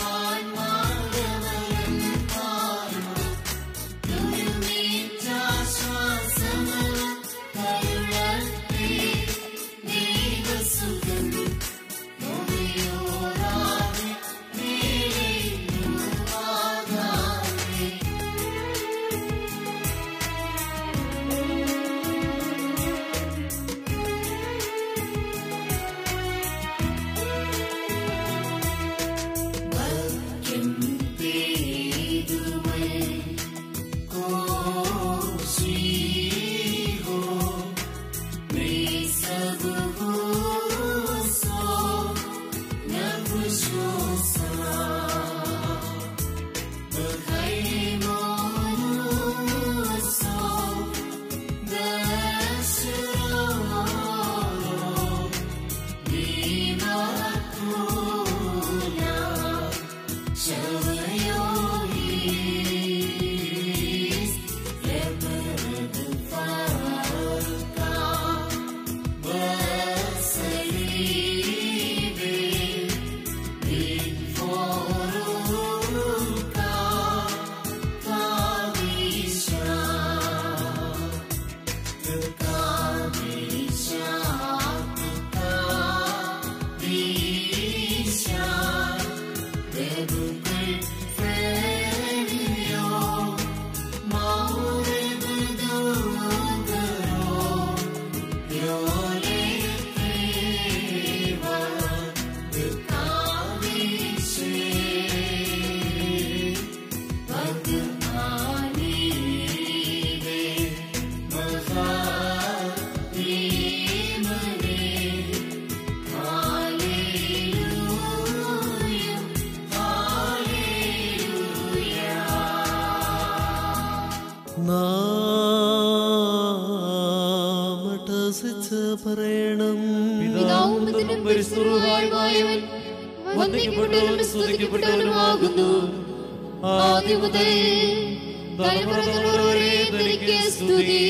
S2: പിതാവിനും പരിശുദ്ധമായവൻ വന്ദിക്കപ്പെട്ടവനും സ്തുതിക്കപ്പെട്ടവനുമാകുന്നു ആദ്യം മുതൽ തലമുറ തലമുറ വരെ തനിക്ക് സ്തുതി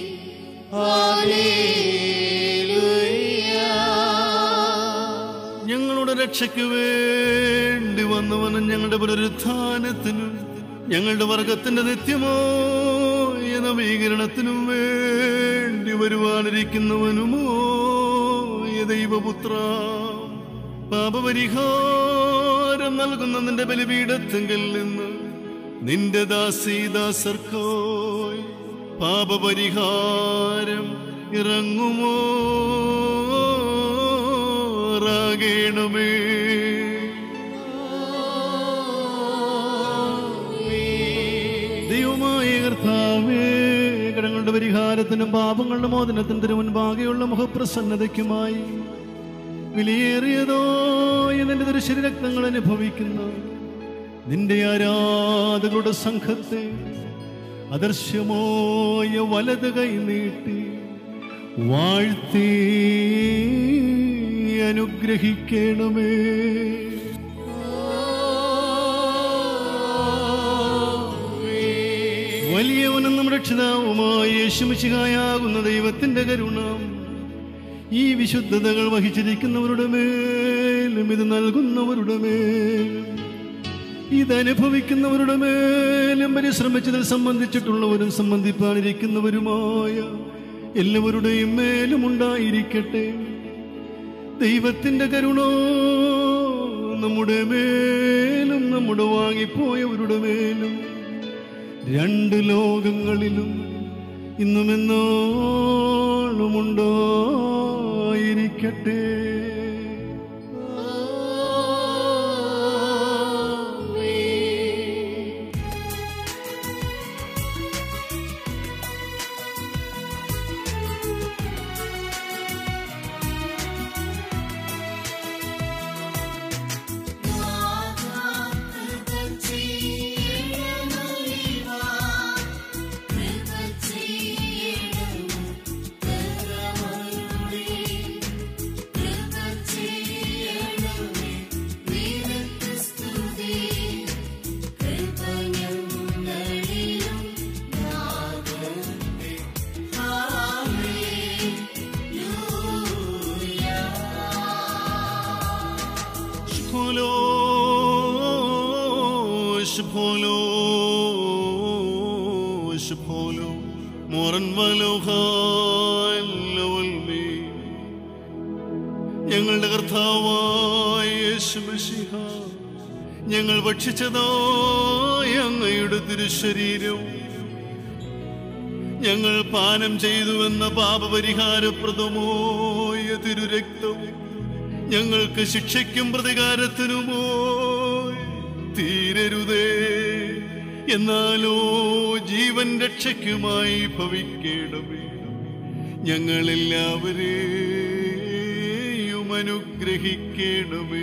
S2: ഹല്ലേലൂയ
S6: ഞങ്ങളുടെ രക്ഷയ്ക്ക് വേണ്ടി വന്നവനും ഞങ്ങളുടെ പുനരുത്ഥാനത്തിനും ഞങ്ങളുടെ വർഗത്തിന്റെ നിത്യമായ നവീകരണത്തിനും വേണ്ടി വരുവാനിരിക്കുന്നവനുമോ ദൈവപുത്ര പാപപരിഹാരം നൽകുന്ന നിന്റെ ബലിപീഠത്തെങ്കിൽ നിന്ന് നിന്റെ ദാസീദാസർക്കോയ് പാപപരിഹാരം ഇറങ്ങുമോ റാകേണമേ ദൈവമായ കർത്താവേ കടങ്ങളുടെ പരിഹാരത്തിനും പാപങ്ങളുടെ മോചനത്തിനും തിരുമുൻപാകെയുള്ള മുഖപ്രസന്നതയ്ക്കുമായി വിലയേറിയതോ നിന്റെ ദൃശ്യ രക്തങ്ങൾ അനുഭവിക്കുന്ന നിന്റെ ആരാധകരുടെ സംഘത്തെ അദർശ്യമായ വലത് കൈ നീട്ടി വാഴ്ത്തി അനുഗ്രഹിക്കണമേ വലിയവനും നമ്മുടെ രക്ഷിതാവുമായ യേശുമിശിഹായാകുന്ന ദൈവത്തിന്റെ കരുണ ഈ വിശുദ്ധതകൾ വഹിച്ചിരിക്കുന്നവരുടെ മേലും ഇത് നൽകുന്നവരുടെ മേലും ഇതനുഭവിക്കുന്നവരുടെ മേലും പരിശ്രമിച്ചതിൽ സംബന്ധിച്ചിട്ടുള്ളവരും സംബന്ധിപ്പാനിരിക്കുന്നവരുമായ എല്ലാവരുടെയും മേലും ഉണ്ടായിരിക്കട്ടെ ദൈവത്തിന്റെ കരുണ നമ്മുടെ മേലും നമ്മുടെ വാങ്ങിപ്പോയവരുടെ മേലും രണ്ട് ലോകങ്ങളിലും ഇന്നും എന്നോളും ഉണ്ടായിരിക്കട്ടെ Shpolo, shpolo, shpolo, moran വലോഹാലവൽമേ ഞങ്ങളുടെ കർത്താവായ യേശുമിശിഹ ഞങ്ങൾ ഭക്ഷിച്ചതായ അങ്ങയുടെ തിരുശരീരം ഞങ്ങൾ പാനം ചെയ്തുവെന്ന പാപപരിഹാരപ്രദമായ തിരുരക്തം ഞങ്ങൾക്ക് ശിക്ഷയ്ക്കും പ്രതികാരത്തിനുമോയ് തീരരുതേ എന്നാലോ ജീവൻ രക്ഷയ്ക്കുമായി ഭവിക്കേണമേ ഞങ്ങളെല്ലാവരെയും അനുഗ്രഹിക്കണമേ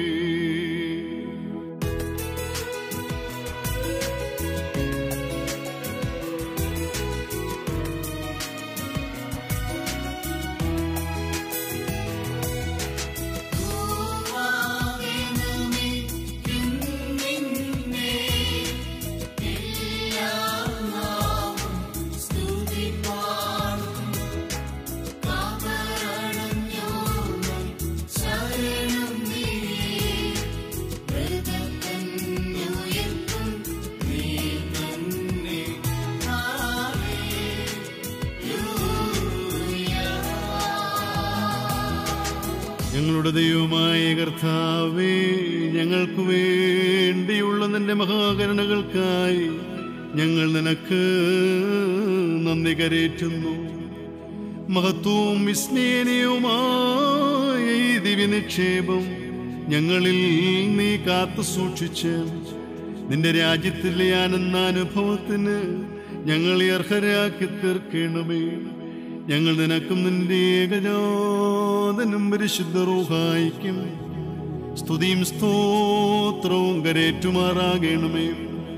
S6: ഞങ്ങളുടെ ദൈവമായ കർത്താവേ ഞങ്ങൾക്ക് വേണ്ടിയുള്ള നിന്റെ മഹാകരുണകൾക്കായി ഞങ്ങൾ നിനക്ക് നന്ദി കരേറ്റുന്നു മഹത്വവും വിസ്മയനീയവുമായ ഈ ദിവ്യനിക്ഷേപം ഞങ്ങളിൽ നീ കാത്തു സൂക്ഷിച്ച് നിന്റെ രാജ്യത്തിലെ ആനന്ദാനുഭവത്തിന് ഞങ്ങളെ അർഹരാക്കി തീർക്കണമേ ഞങ്ങൾ നിനക്കും നിന്റെ ഏകജാതനും പരിശുദ്ധ റൂഹായിക്കും സ്തുതിയും സ്തോത്രവും കരേറ്റുമാറാകണമേ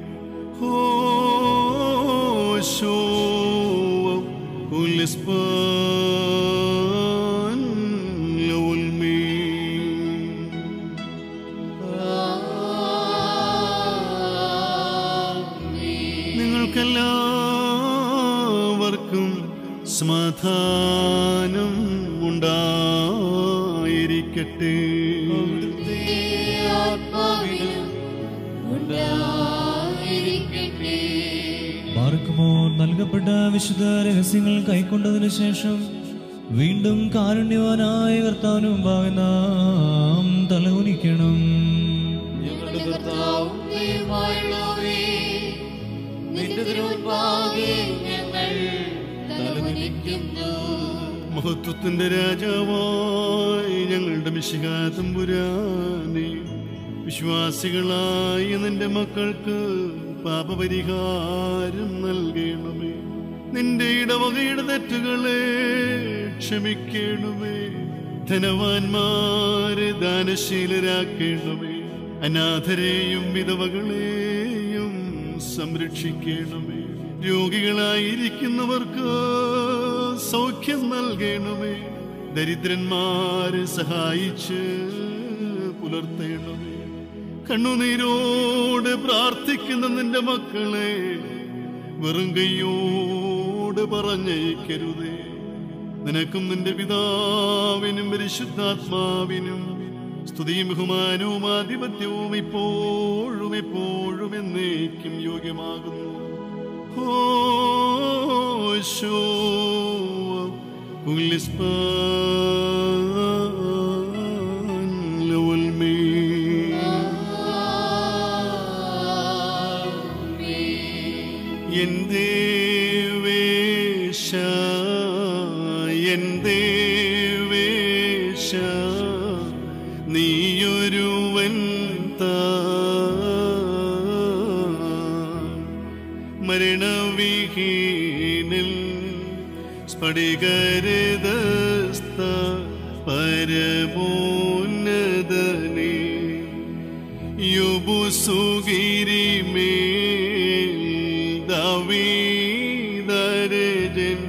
S6: ഹോശോ കുലിസ്പാൻ ലൗൽമീ നിങ്ങൾക്കെല്ലാവർക്കും സമാധാനം ഉണ്ടായിരിക്കട്ടെ
S2: ആത്മാവിനും ഉണ്ടായിരിക്കട്ടെ
S5: പാർക്കുമോ നൽകപ്പെട്ട വിശുദ്ധ രഹസ്യങ്ങൾ കൈക്കൊണ്ടതിനു ശേഷം വീണ്ടും കാരുണ്യവാനായ കർത്താവിന് മുമ്പാകെ നാം തലകുനിക്കണം
S2: ഞങ്ങളുടെ കർത്താവും ദൈവമായുള്ളവേ നിന്റെ തിരുമുൻപാകെ ഞങ്ങൾ തലകുനിക്കുന്നു
S6: മഹത്വത്തിന്റെ രാജാവായി ഞങ്ങളുടെ മിശികാതമ്പുരാനെ വിശ്വാസികളായ നിന്റെ മക്കൾക്ക് പാപപരിഹാരം നൽകണമേ നിന്റെ ഇടവകയുടെ തെറ്റുകളെ ക്ഷമിക്കണമേ ധനവാന്മാരെ ദാനശീലരാക്കണമേ അനാഥരെയും വിധവകളെയും സംരക്ഷിക്കണമേ രോഗികളായിരിക്കുന്നവർക്ക് സൗഖ്യം നൽകണമേ ദരിദ്രന്മാരെ സഹായിച്ച് പുലർത്തേണമേ കണ്ണുനീരോട് പ്രാർത്ഥിക്കുന്ന നിന്റെ മക്കളെ വെറും കൈയോട് പറഞ്ഞയക്കരുതേ നിനക്കും നിന്റെ പിതാവിനും പരിശുദ്ധാത്മാവിനും സ്തുതിയും ബഹുമാനവും ആധിപത്യവും ഇപ്പോഴും എപ്പോഴും എന്നേക്കും യോഗ്യമാകുന്നു ഹോശോ പുല്ലിസ്പാൻ ലവൽമേ എന്തേ വേശ എന്തേ വേശ നീയൊരുവൻ മരണവിഹീനിൽ സ്ഫടികരദസ്ത പരമോന്നതനേ യുബുസുഗിരിമേൽ ദാവീദരജൻ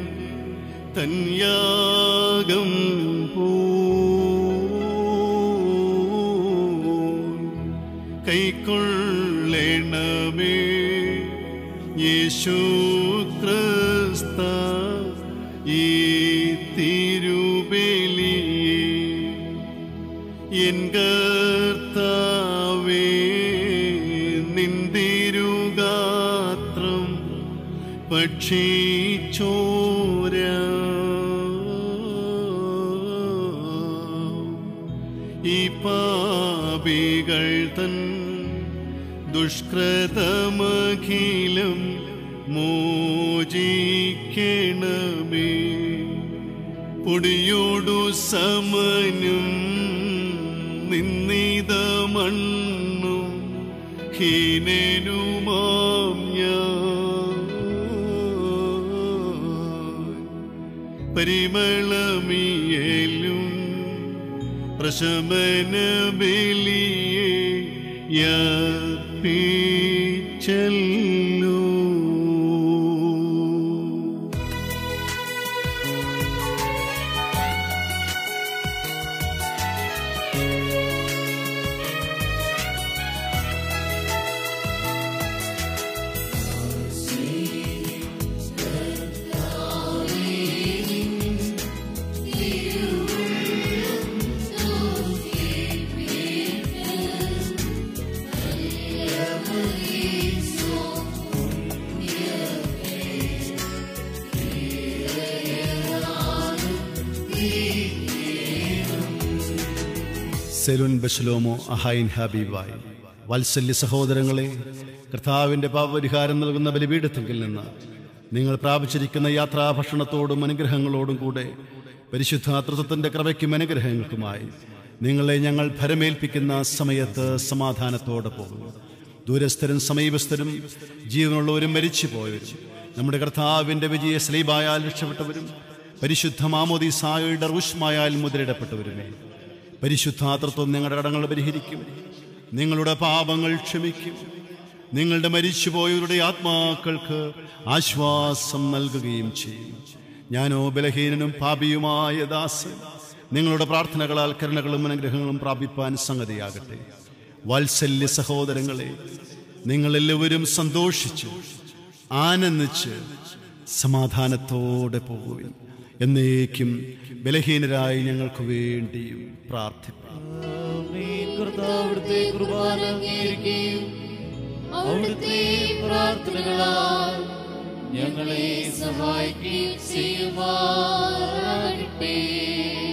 S6: തന്യാഗം പോ കൈക്കൊള്ളണമേ യേശു ക്രിസ്ത ഈ തിരുബലിയേ എൻ കർത്താവേ നിന്തിരുഗാത്രം പക്ഷിച്ചോര ഈ പാപികൾ തൻ ദുഷ്കൃതമഖിലം മോചിക്കണമേ പൊടിയോടു സമനും നിന്നിത മണ്ണും ഹീനനുമാം ഞാൻ പരിമളമിയലും പ്രശമന ബലിയെ യപ്പിച്ചല്ലോ സെലുൻ ബശ്ലോമോ അഹൈൻ ഹബീബായി വാത്സല്യ സഹോദരങ്ങളെ കർത്താവിൻ്റെ പാപപരിഹാരം നൽകുന്ന ബലിപീഠത്തെങ്കിൽ നിന്ന് നിങ്ങൾ പ്രാപിച്ചിരിക്കുന്ന യാത്രാഭക്ഷണത്തോടും അനുഗ്രഹങ്ങളോടും കൂടെ പരിശുദ്ധാതൃത്വത്തിൻ്റെ കൃപയ്ക്കും അനുഗ്രഹങ്ങൾക്കുമായി നിങ്ങളെ ഞങ്ങൾ ഭരമേൽപ്പിക്കുന്ന സമയത്ത് സമാധാനത്തോടെ പോകും ദൂരസ്ഥരും സമീപസ്ഥരും ജീവനുള്ളവരും മരിച്ചുപോയവരും നമ്മുടെ കർത്താവിൻ്റെ വിജയ സ്ലീബായാൽ രക്ഷപ്പെട്ടവരും പരിശുദ്ധ മാമോദീസായുടെ റൂഷ്മായാൽ മുദ്രയിടപ്പെട്ടവരുമേ പരിശുദ്ധാതൃത്വം നിങ്ങളുടെ കടങ്ങൾ പരിഹരിക്കും നിങ്ങളുടെ പാപങ്ങൾ ക്ഷമിക്കും നിങ്ങളുടെ മരിച്ചുപോയവരുടെ ആത്മാക്കൾക്ക് ആശ്വാസം നൽകുകയും ചെയ്യും ഞാനോ ബലഹീനനും പാപിയുമായ ദാസൻ നിങ്ങളുടെ പ്രാർത്ഥനകളാൽ കരുണകളും അനുഗ്രഹങ്ങളും പ്രാപിപ്പാൻ സംഗതിയാകട്ടെ വാത്സല്യ സഹോദരങ്ങളെ നിങ്ങളെല്ലാവരും സന്തോഷിച്ചു ആനന്ദിച്ച് സമാധാനത്തോടെ പോകുവിൻ എന്നേക്കും ബലഹീനരായി ഞങ്ങൾക്ക് വേണ്ടിയും പ്രാർത്ഥിപ്പാം
S2: ആമേൻ. കർത്താവ് അവിടുത്തെ കുർബാന അംഗീകരിക്കുകയും അവിടുത്തെ പ്രാർത്ഥനകളാൽ ഞങ്ങളെ സഹായിക്കുകയും ചെയ്യുമാറാകട്ടെ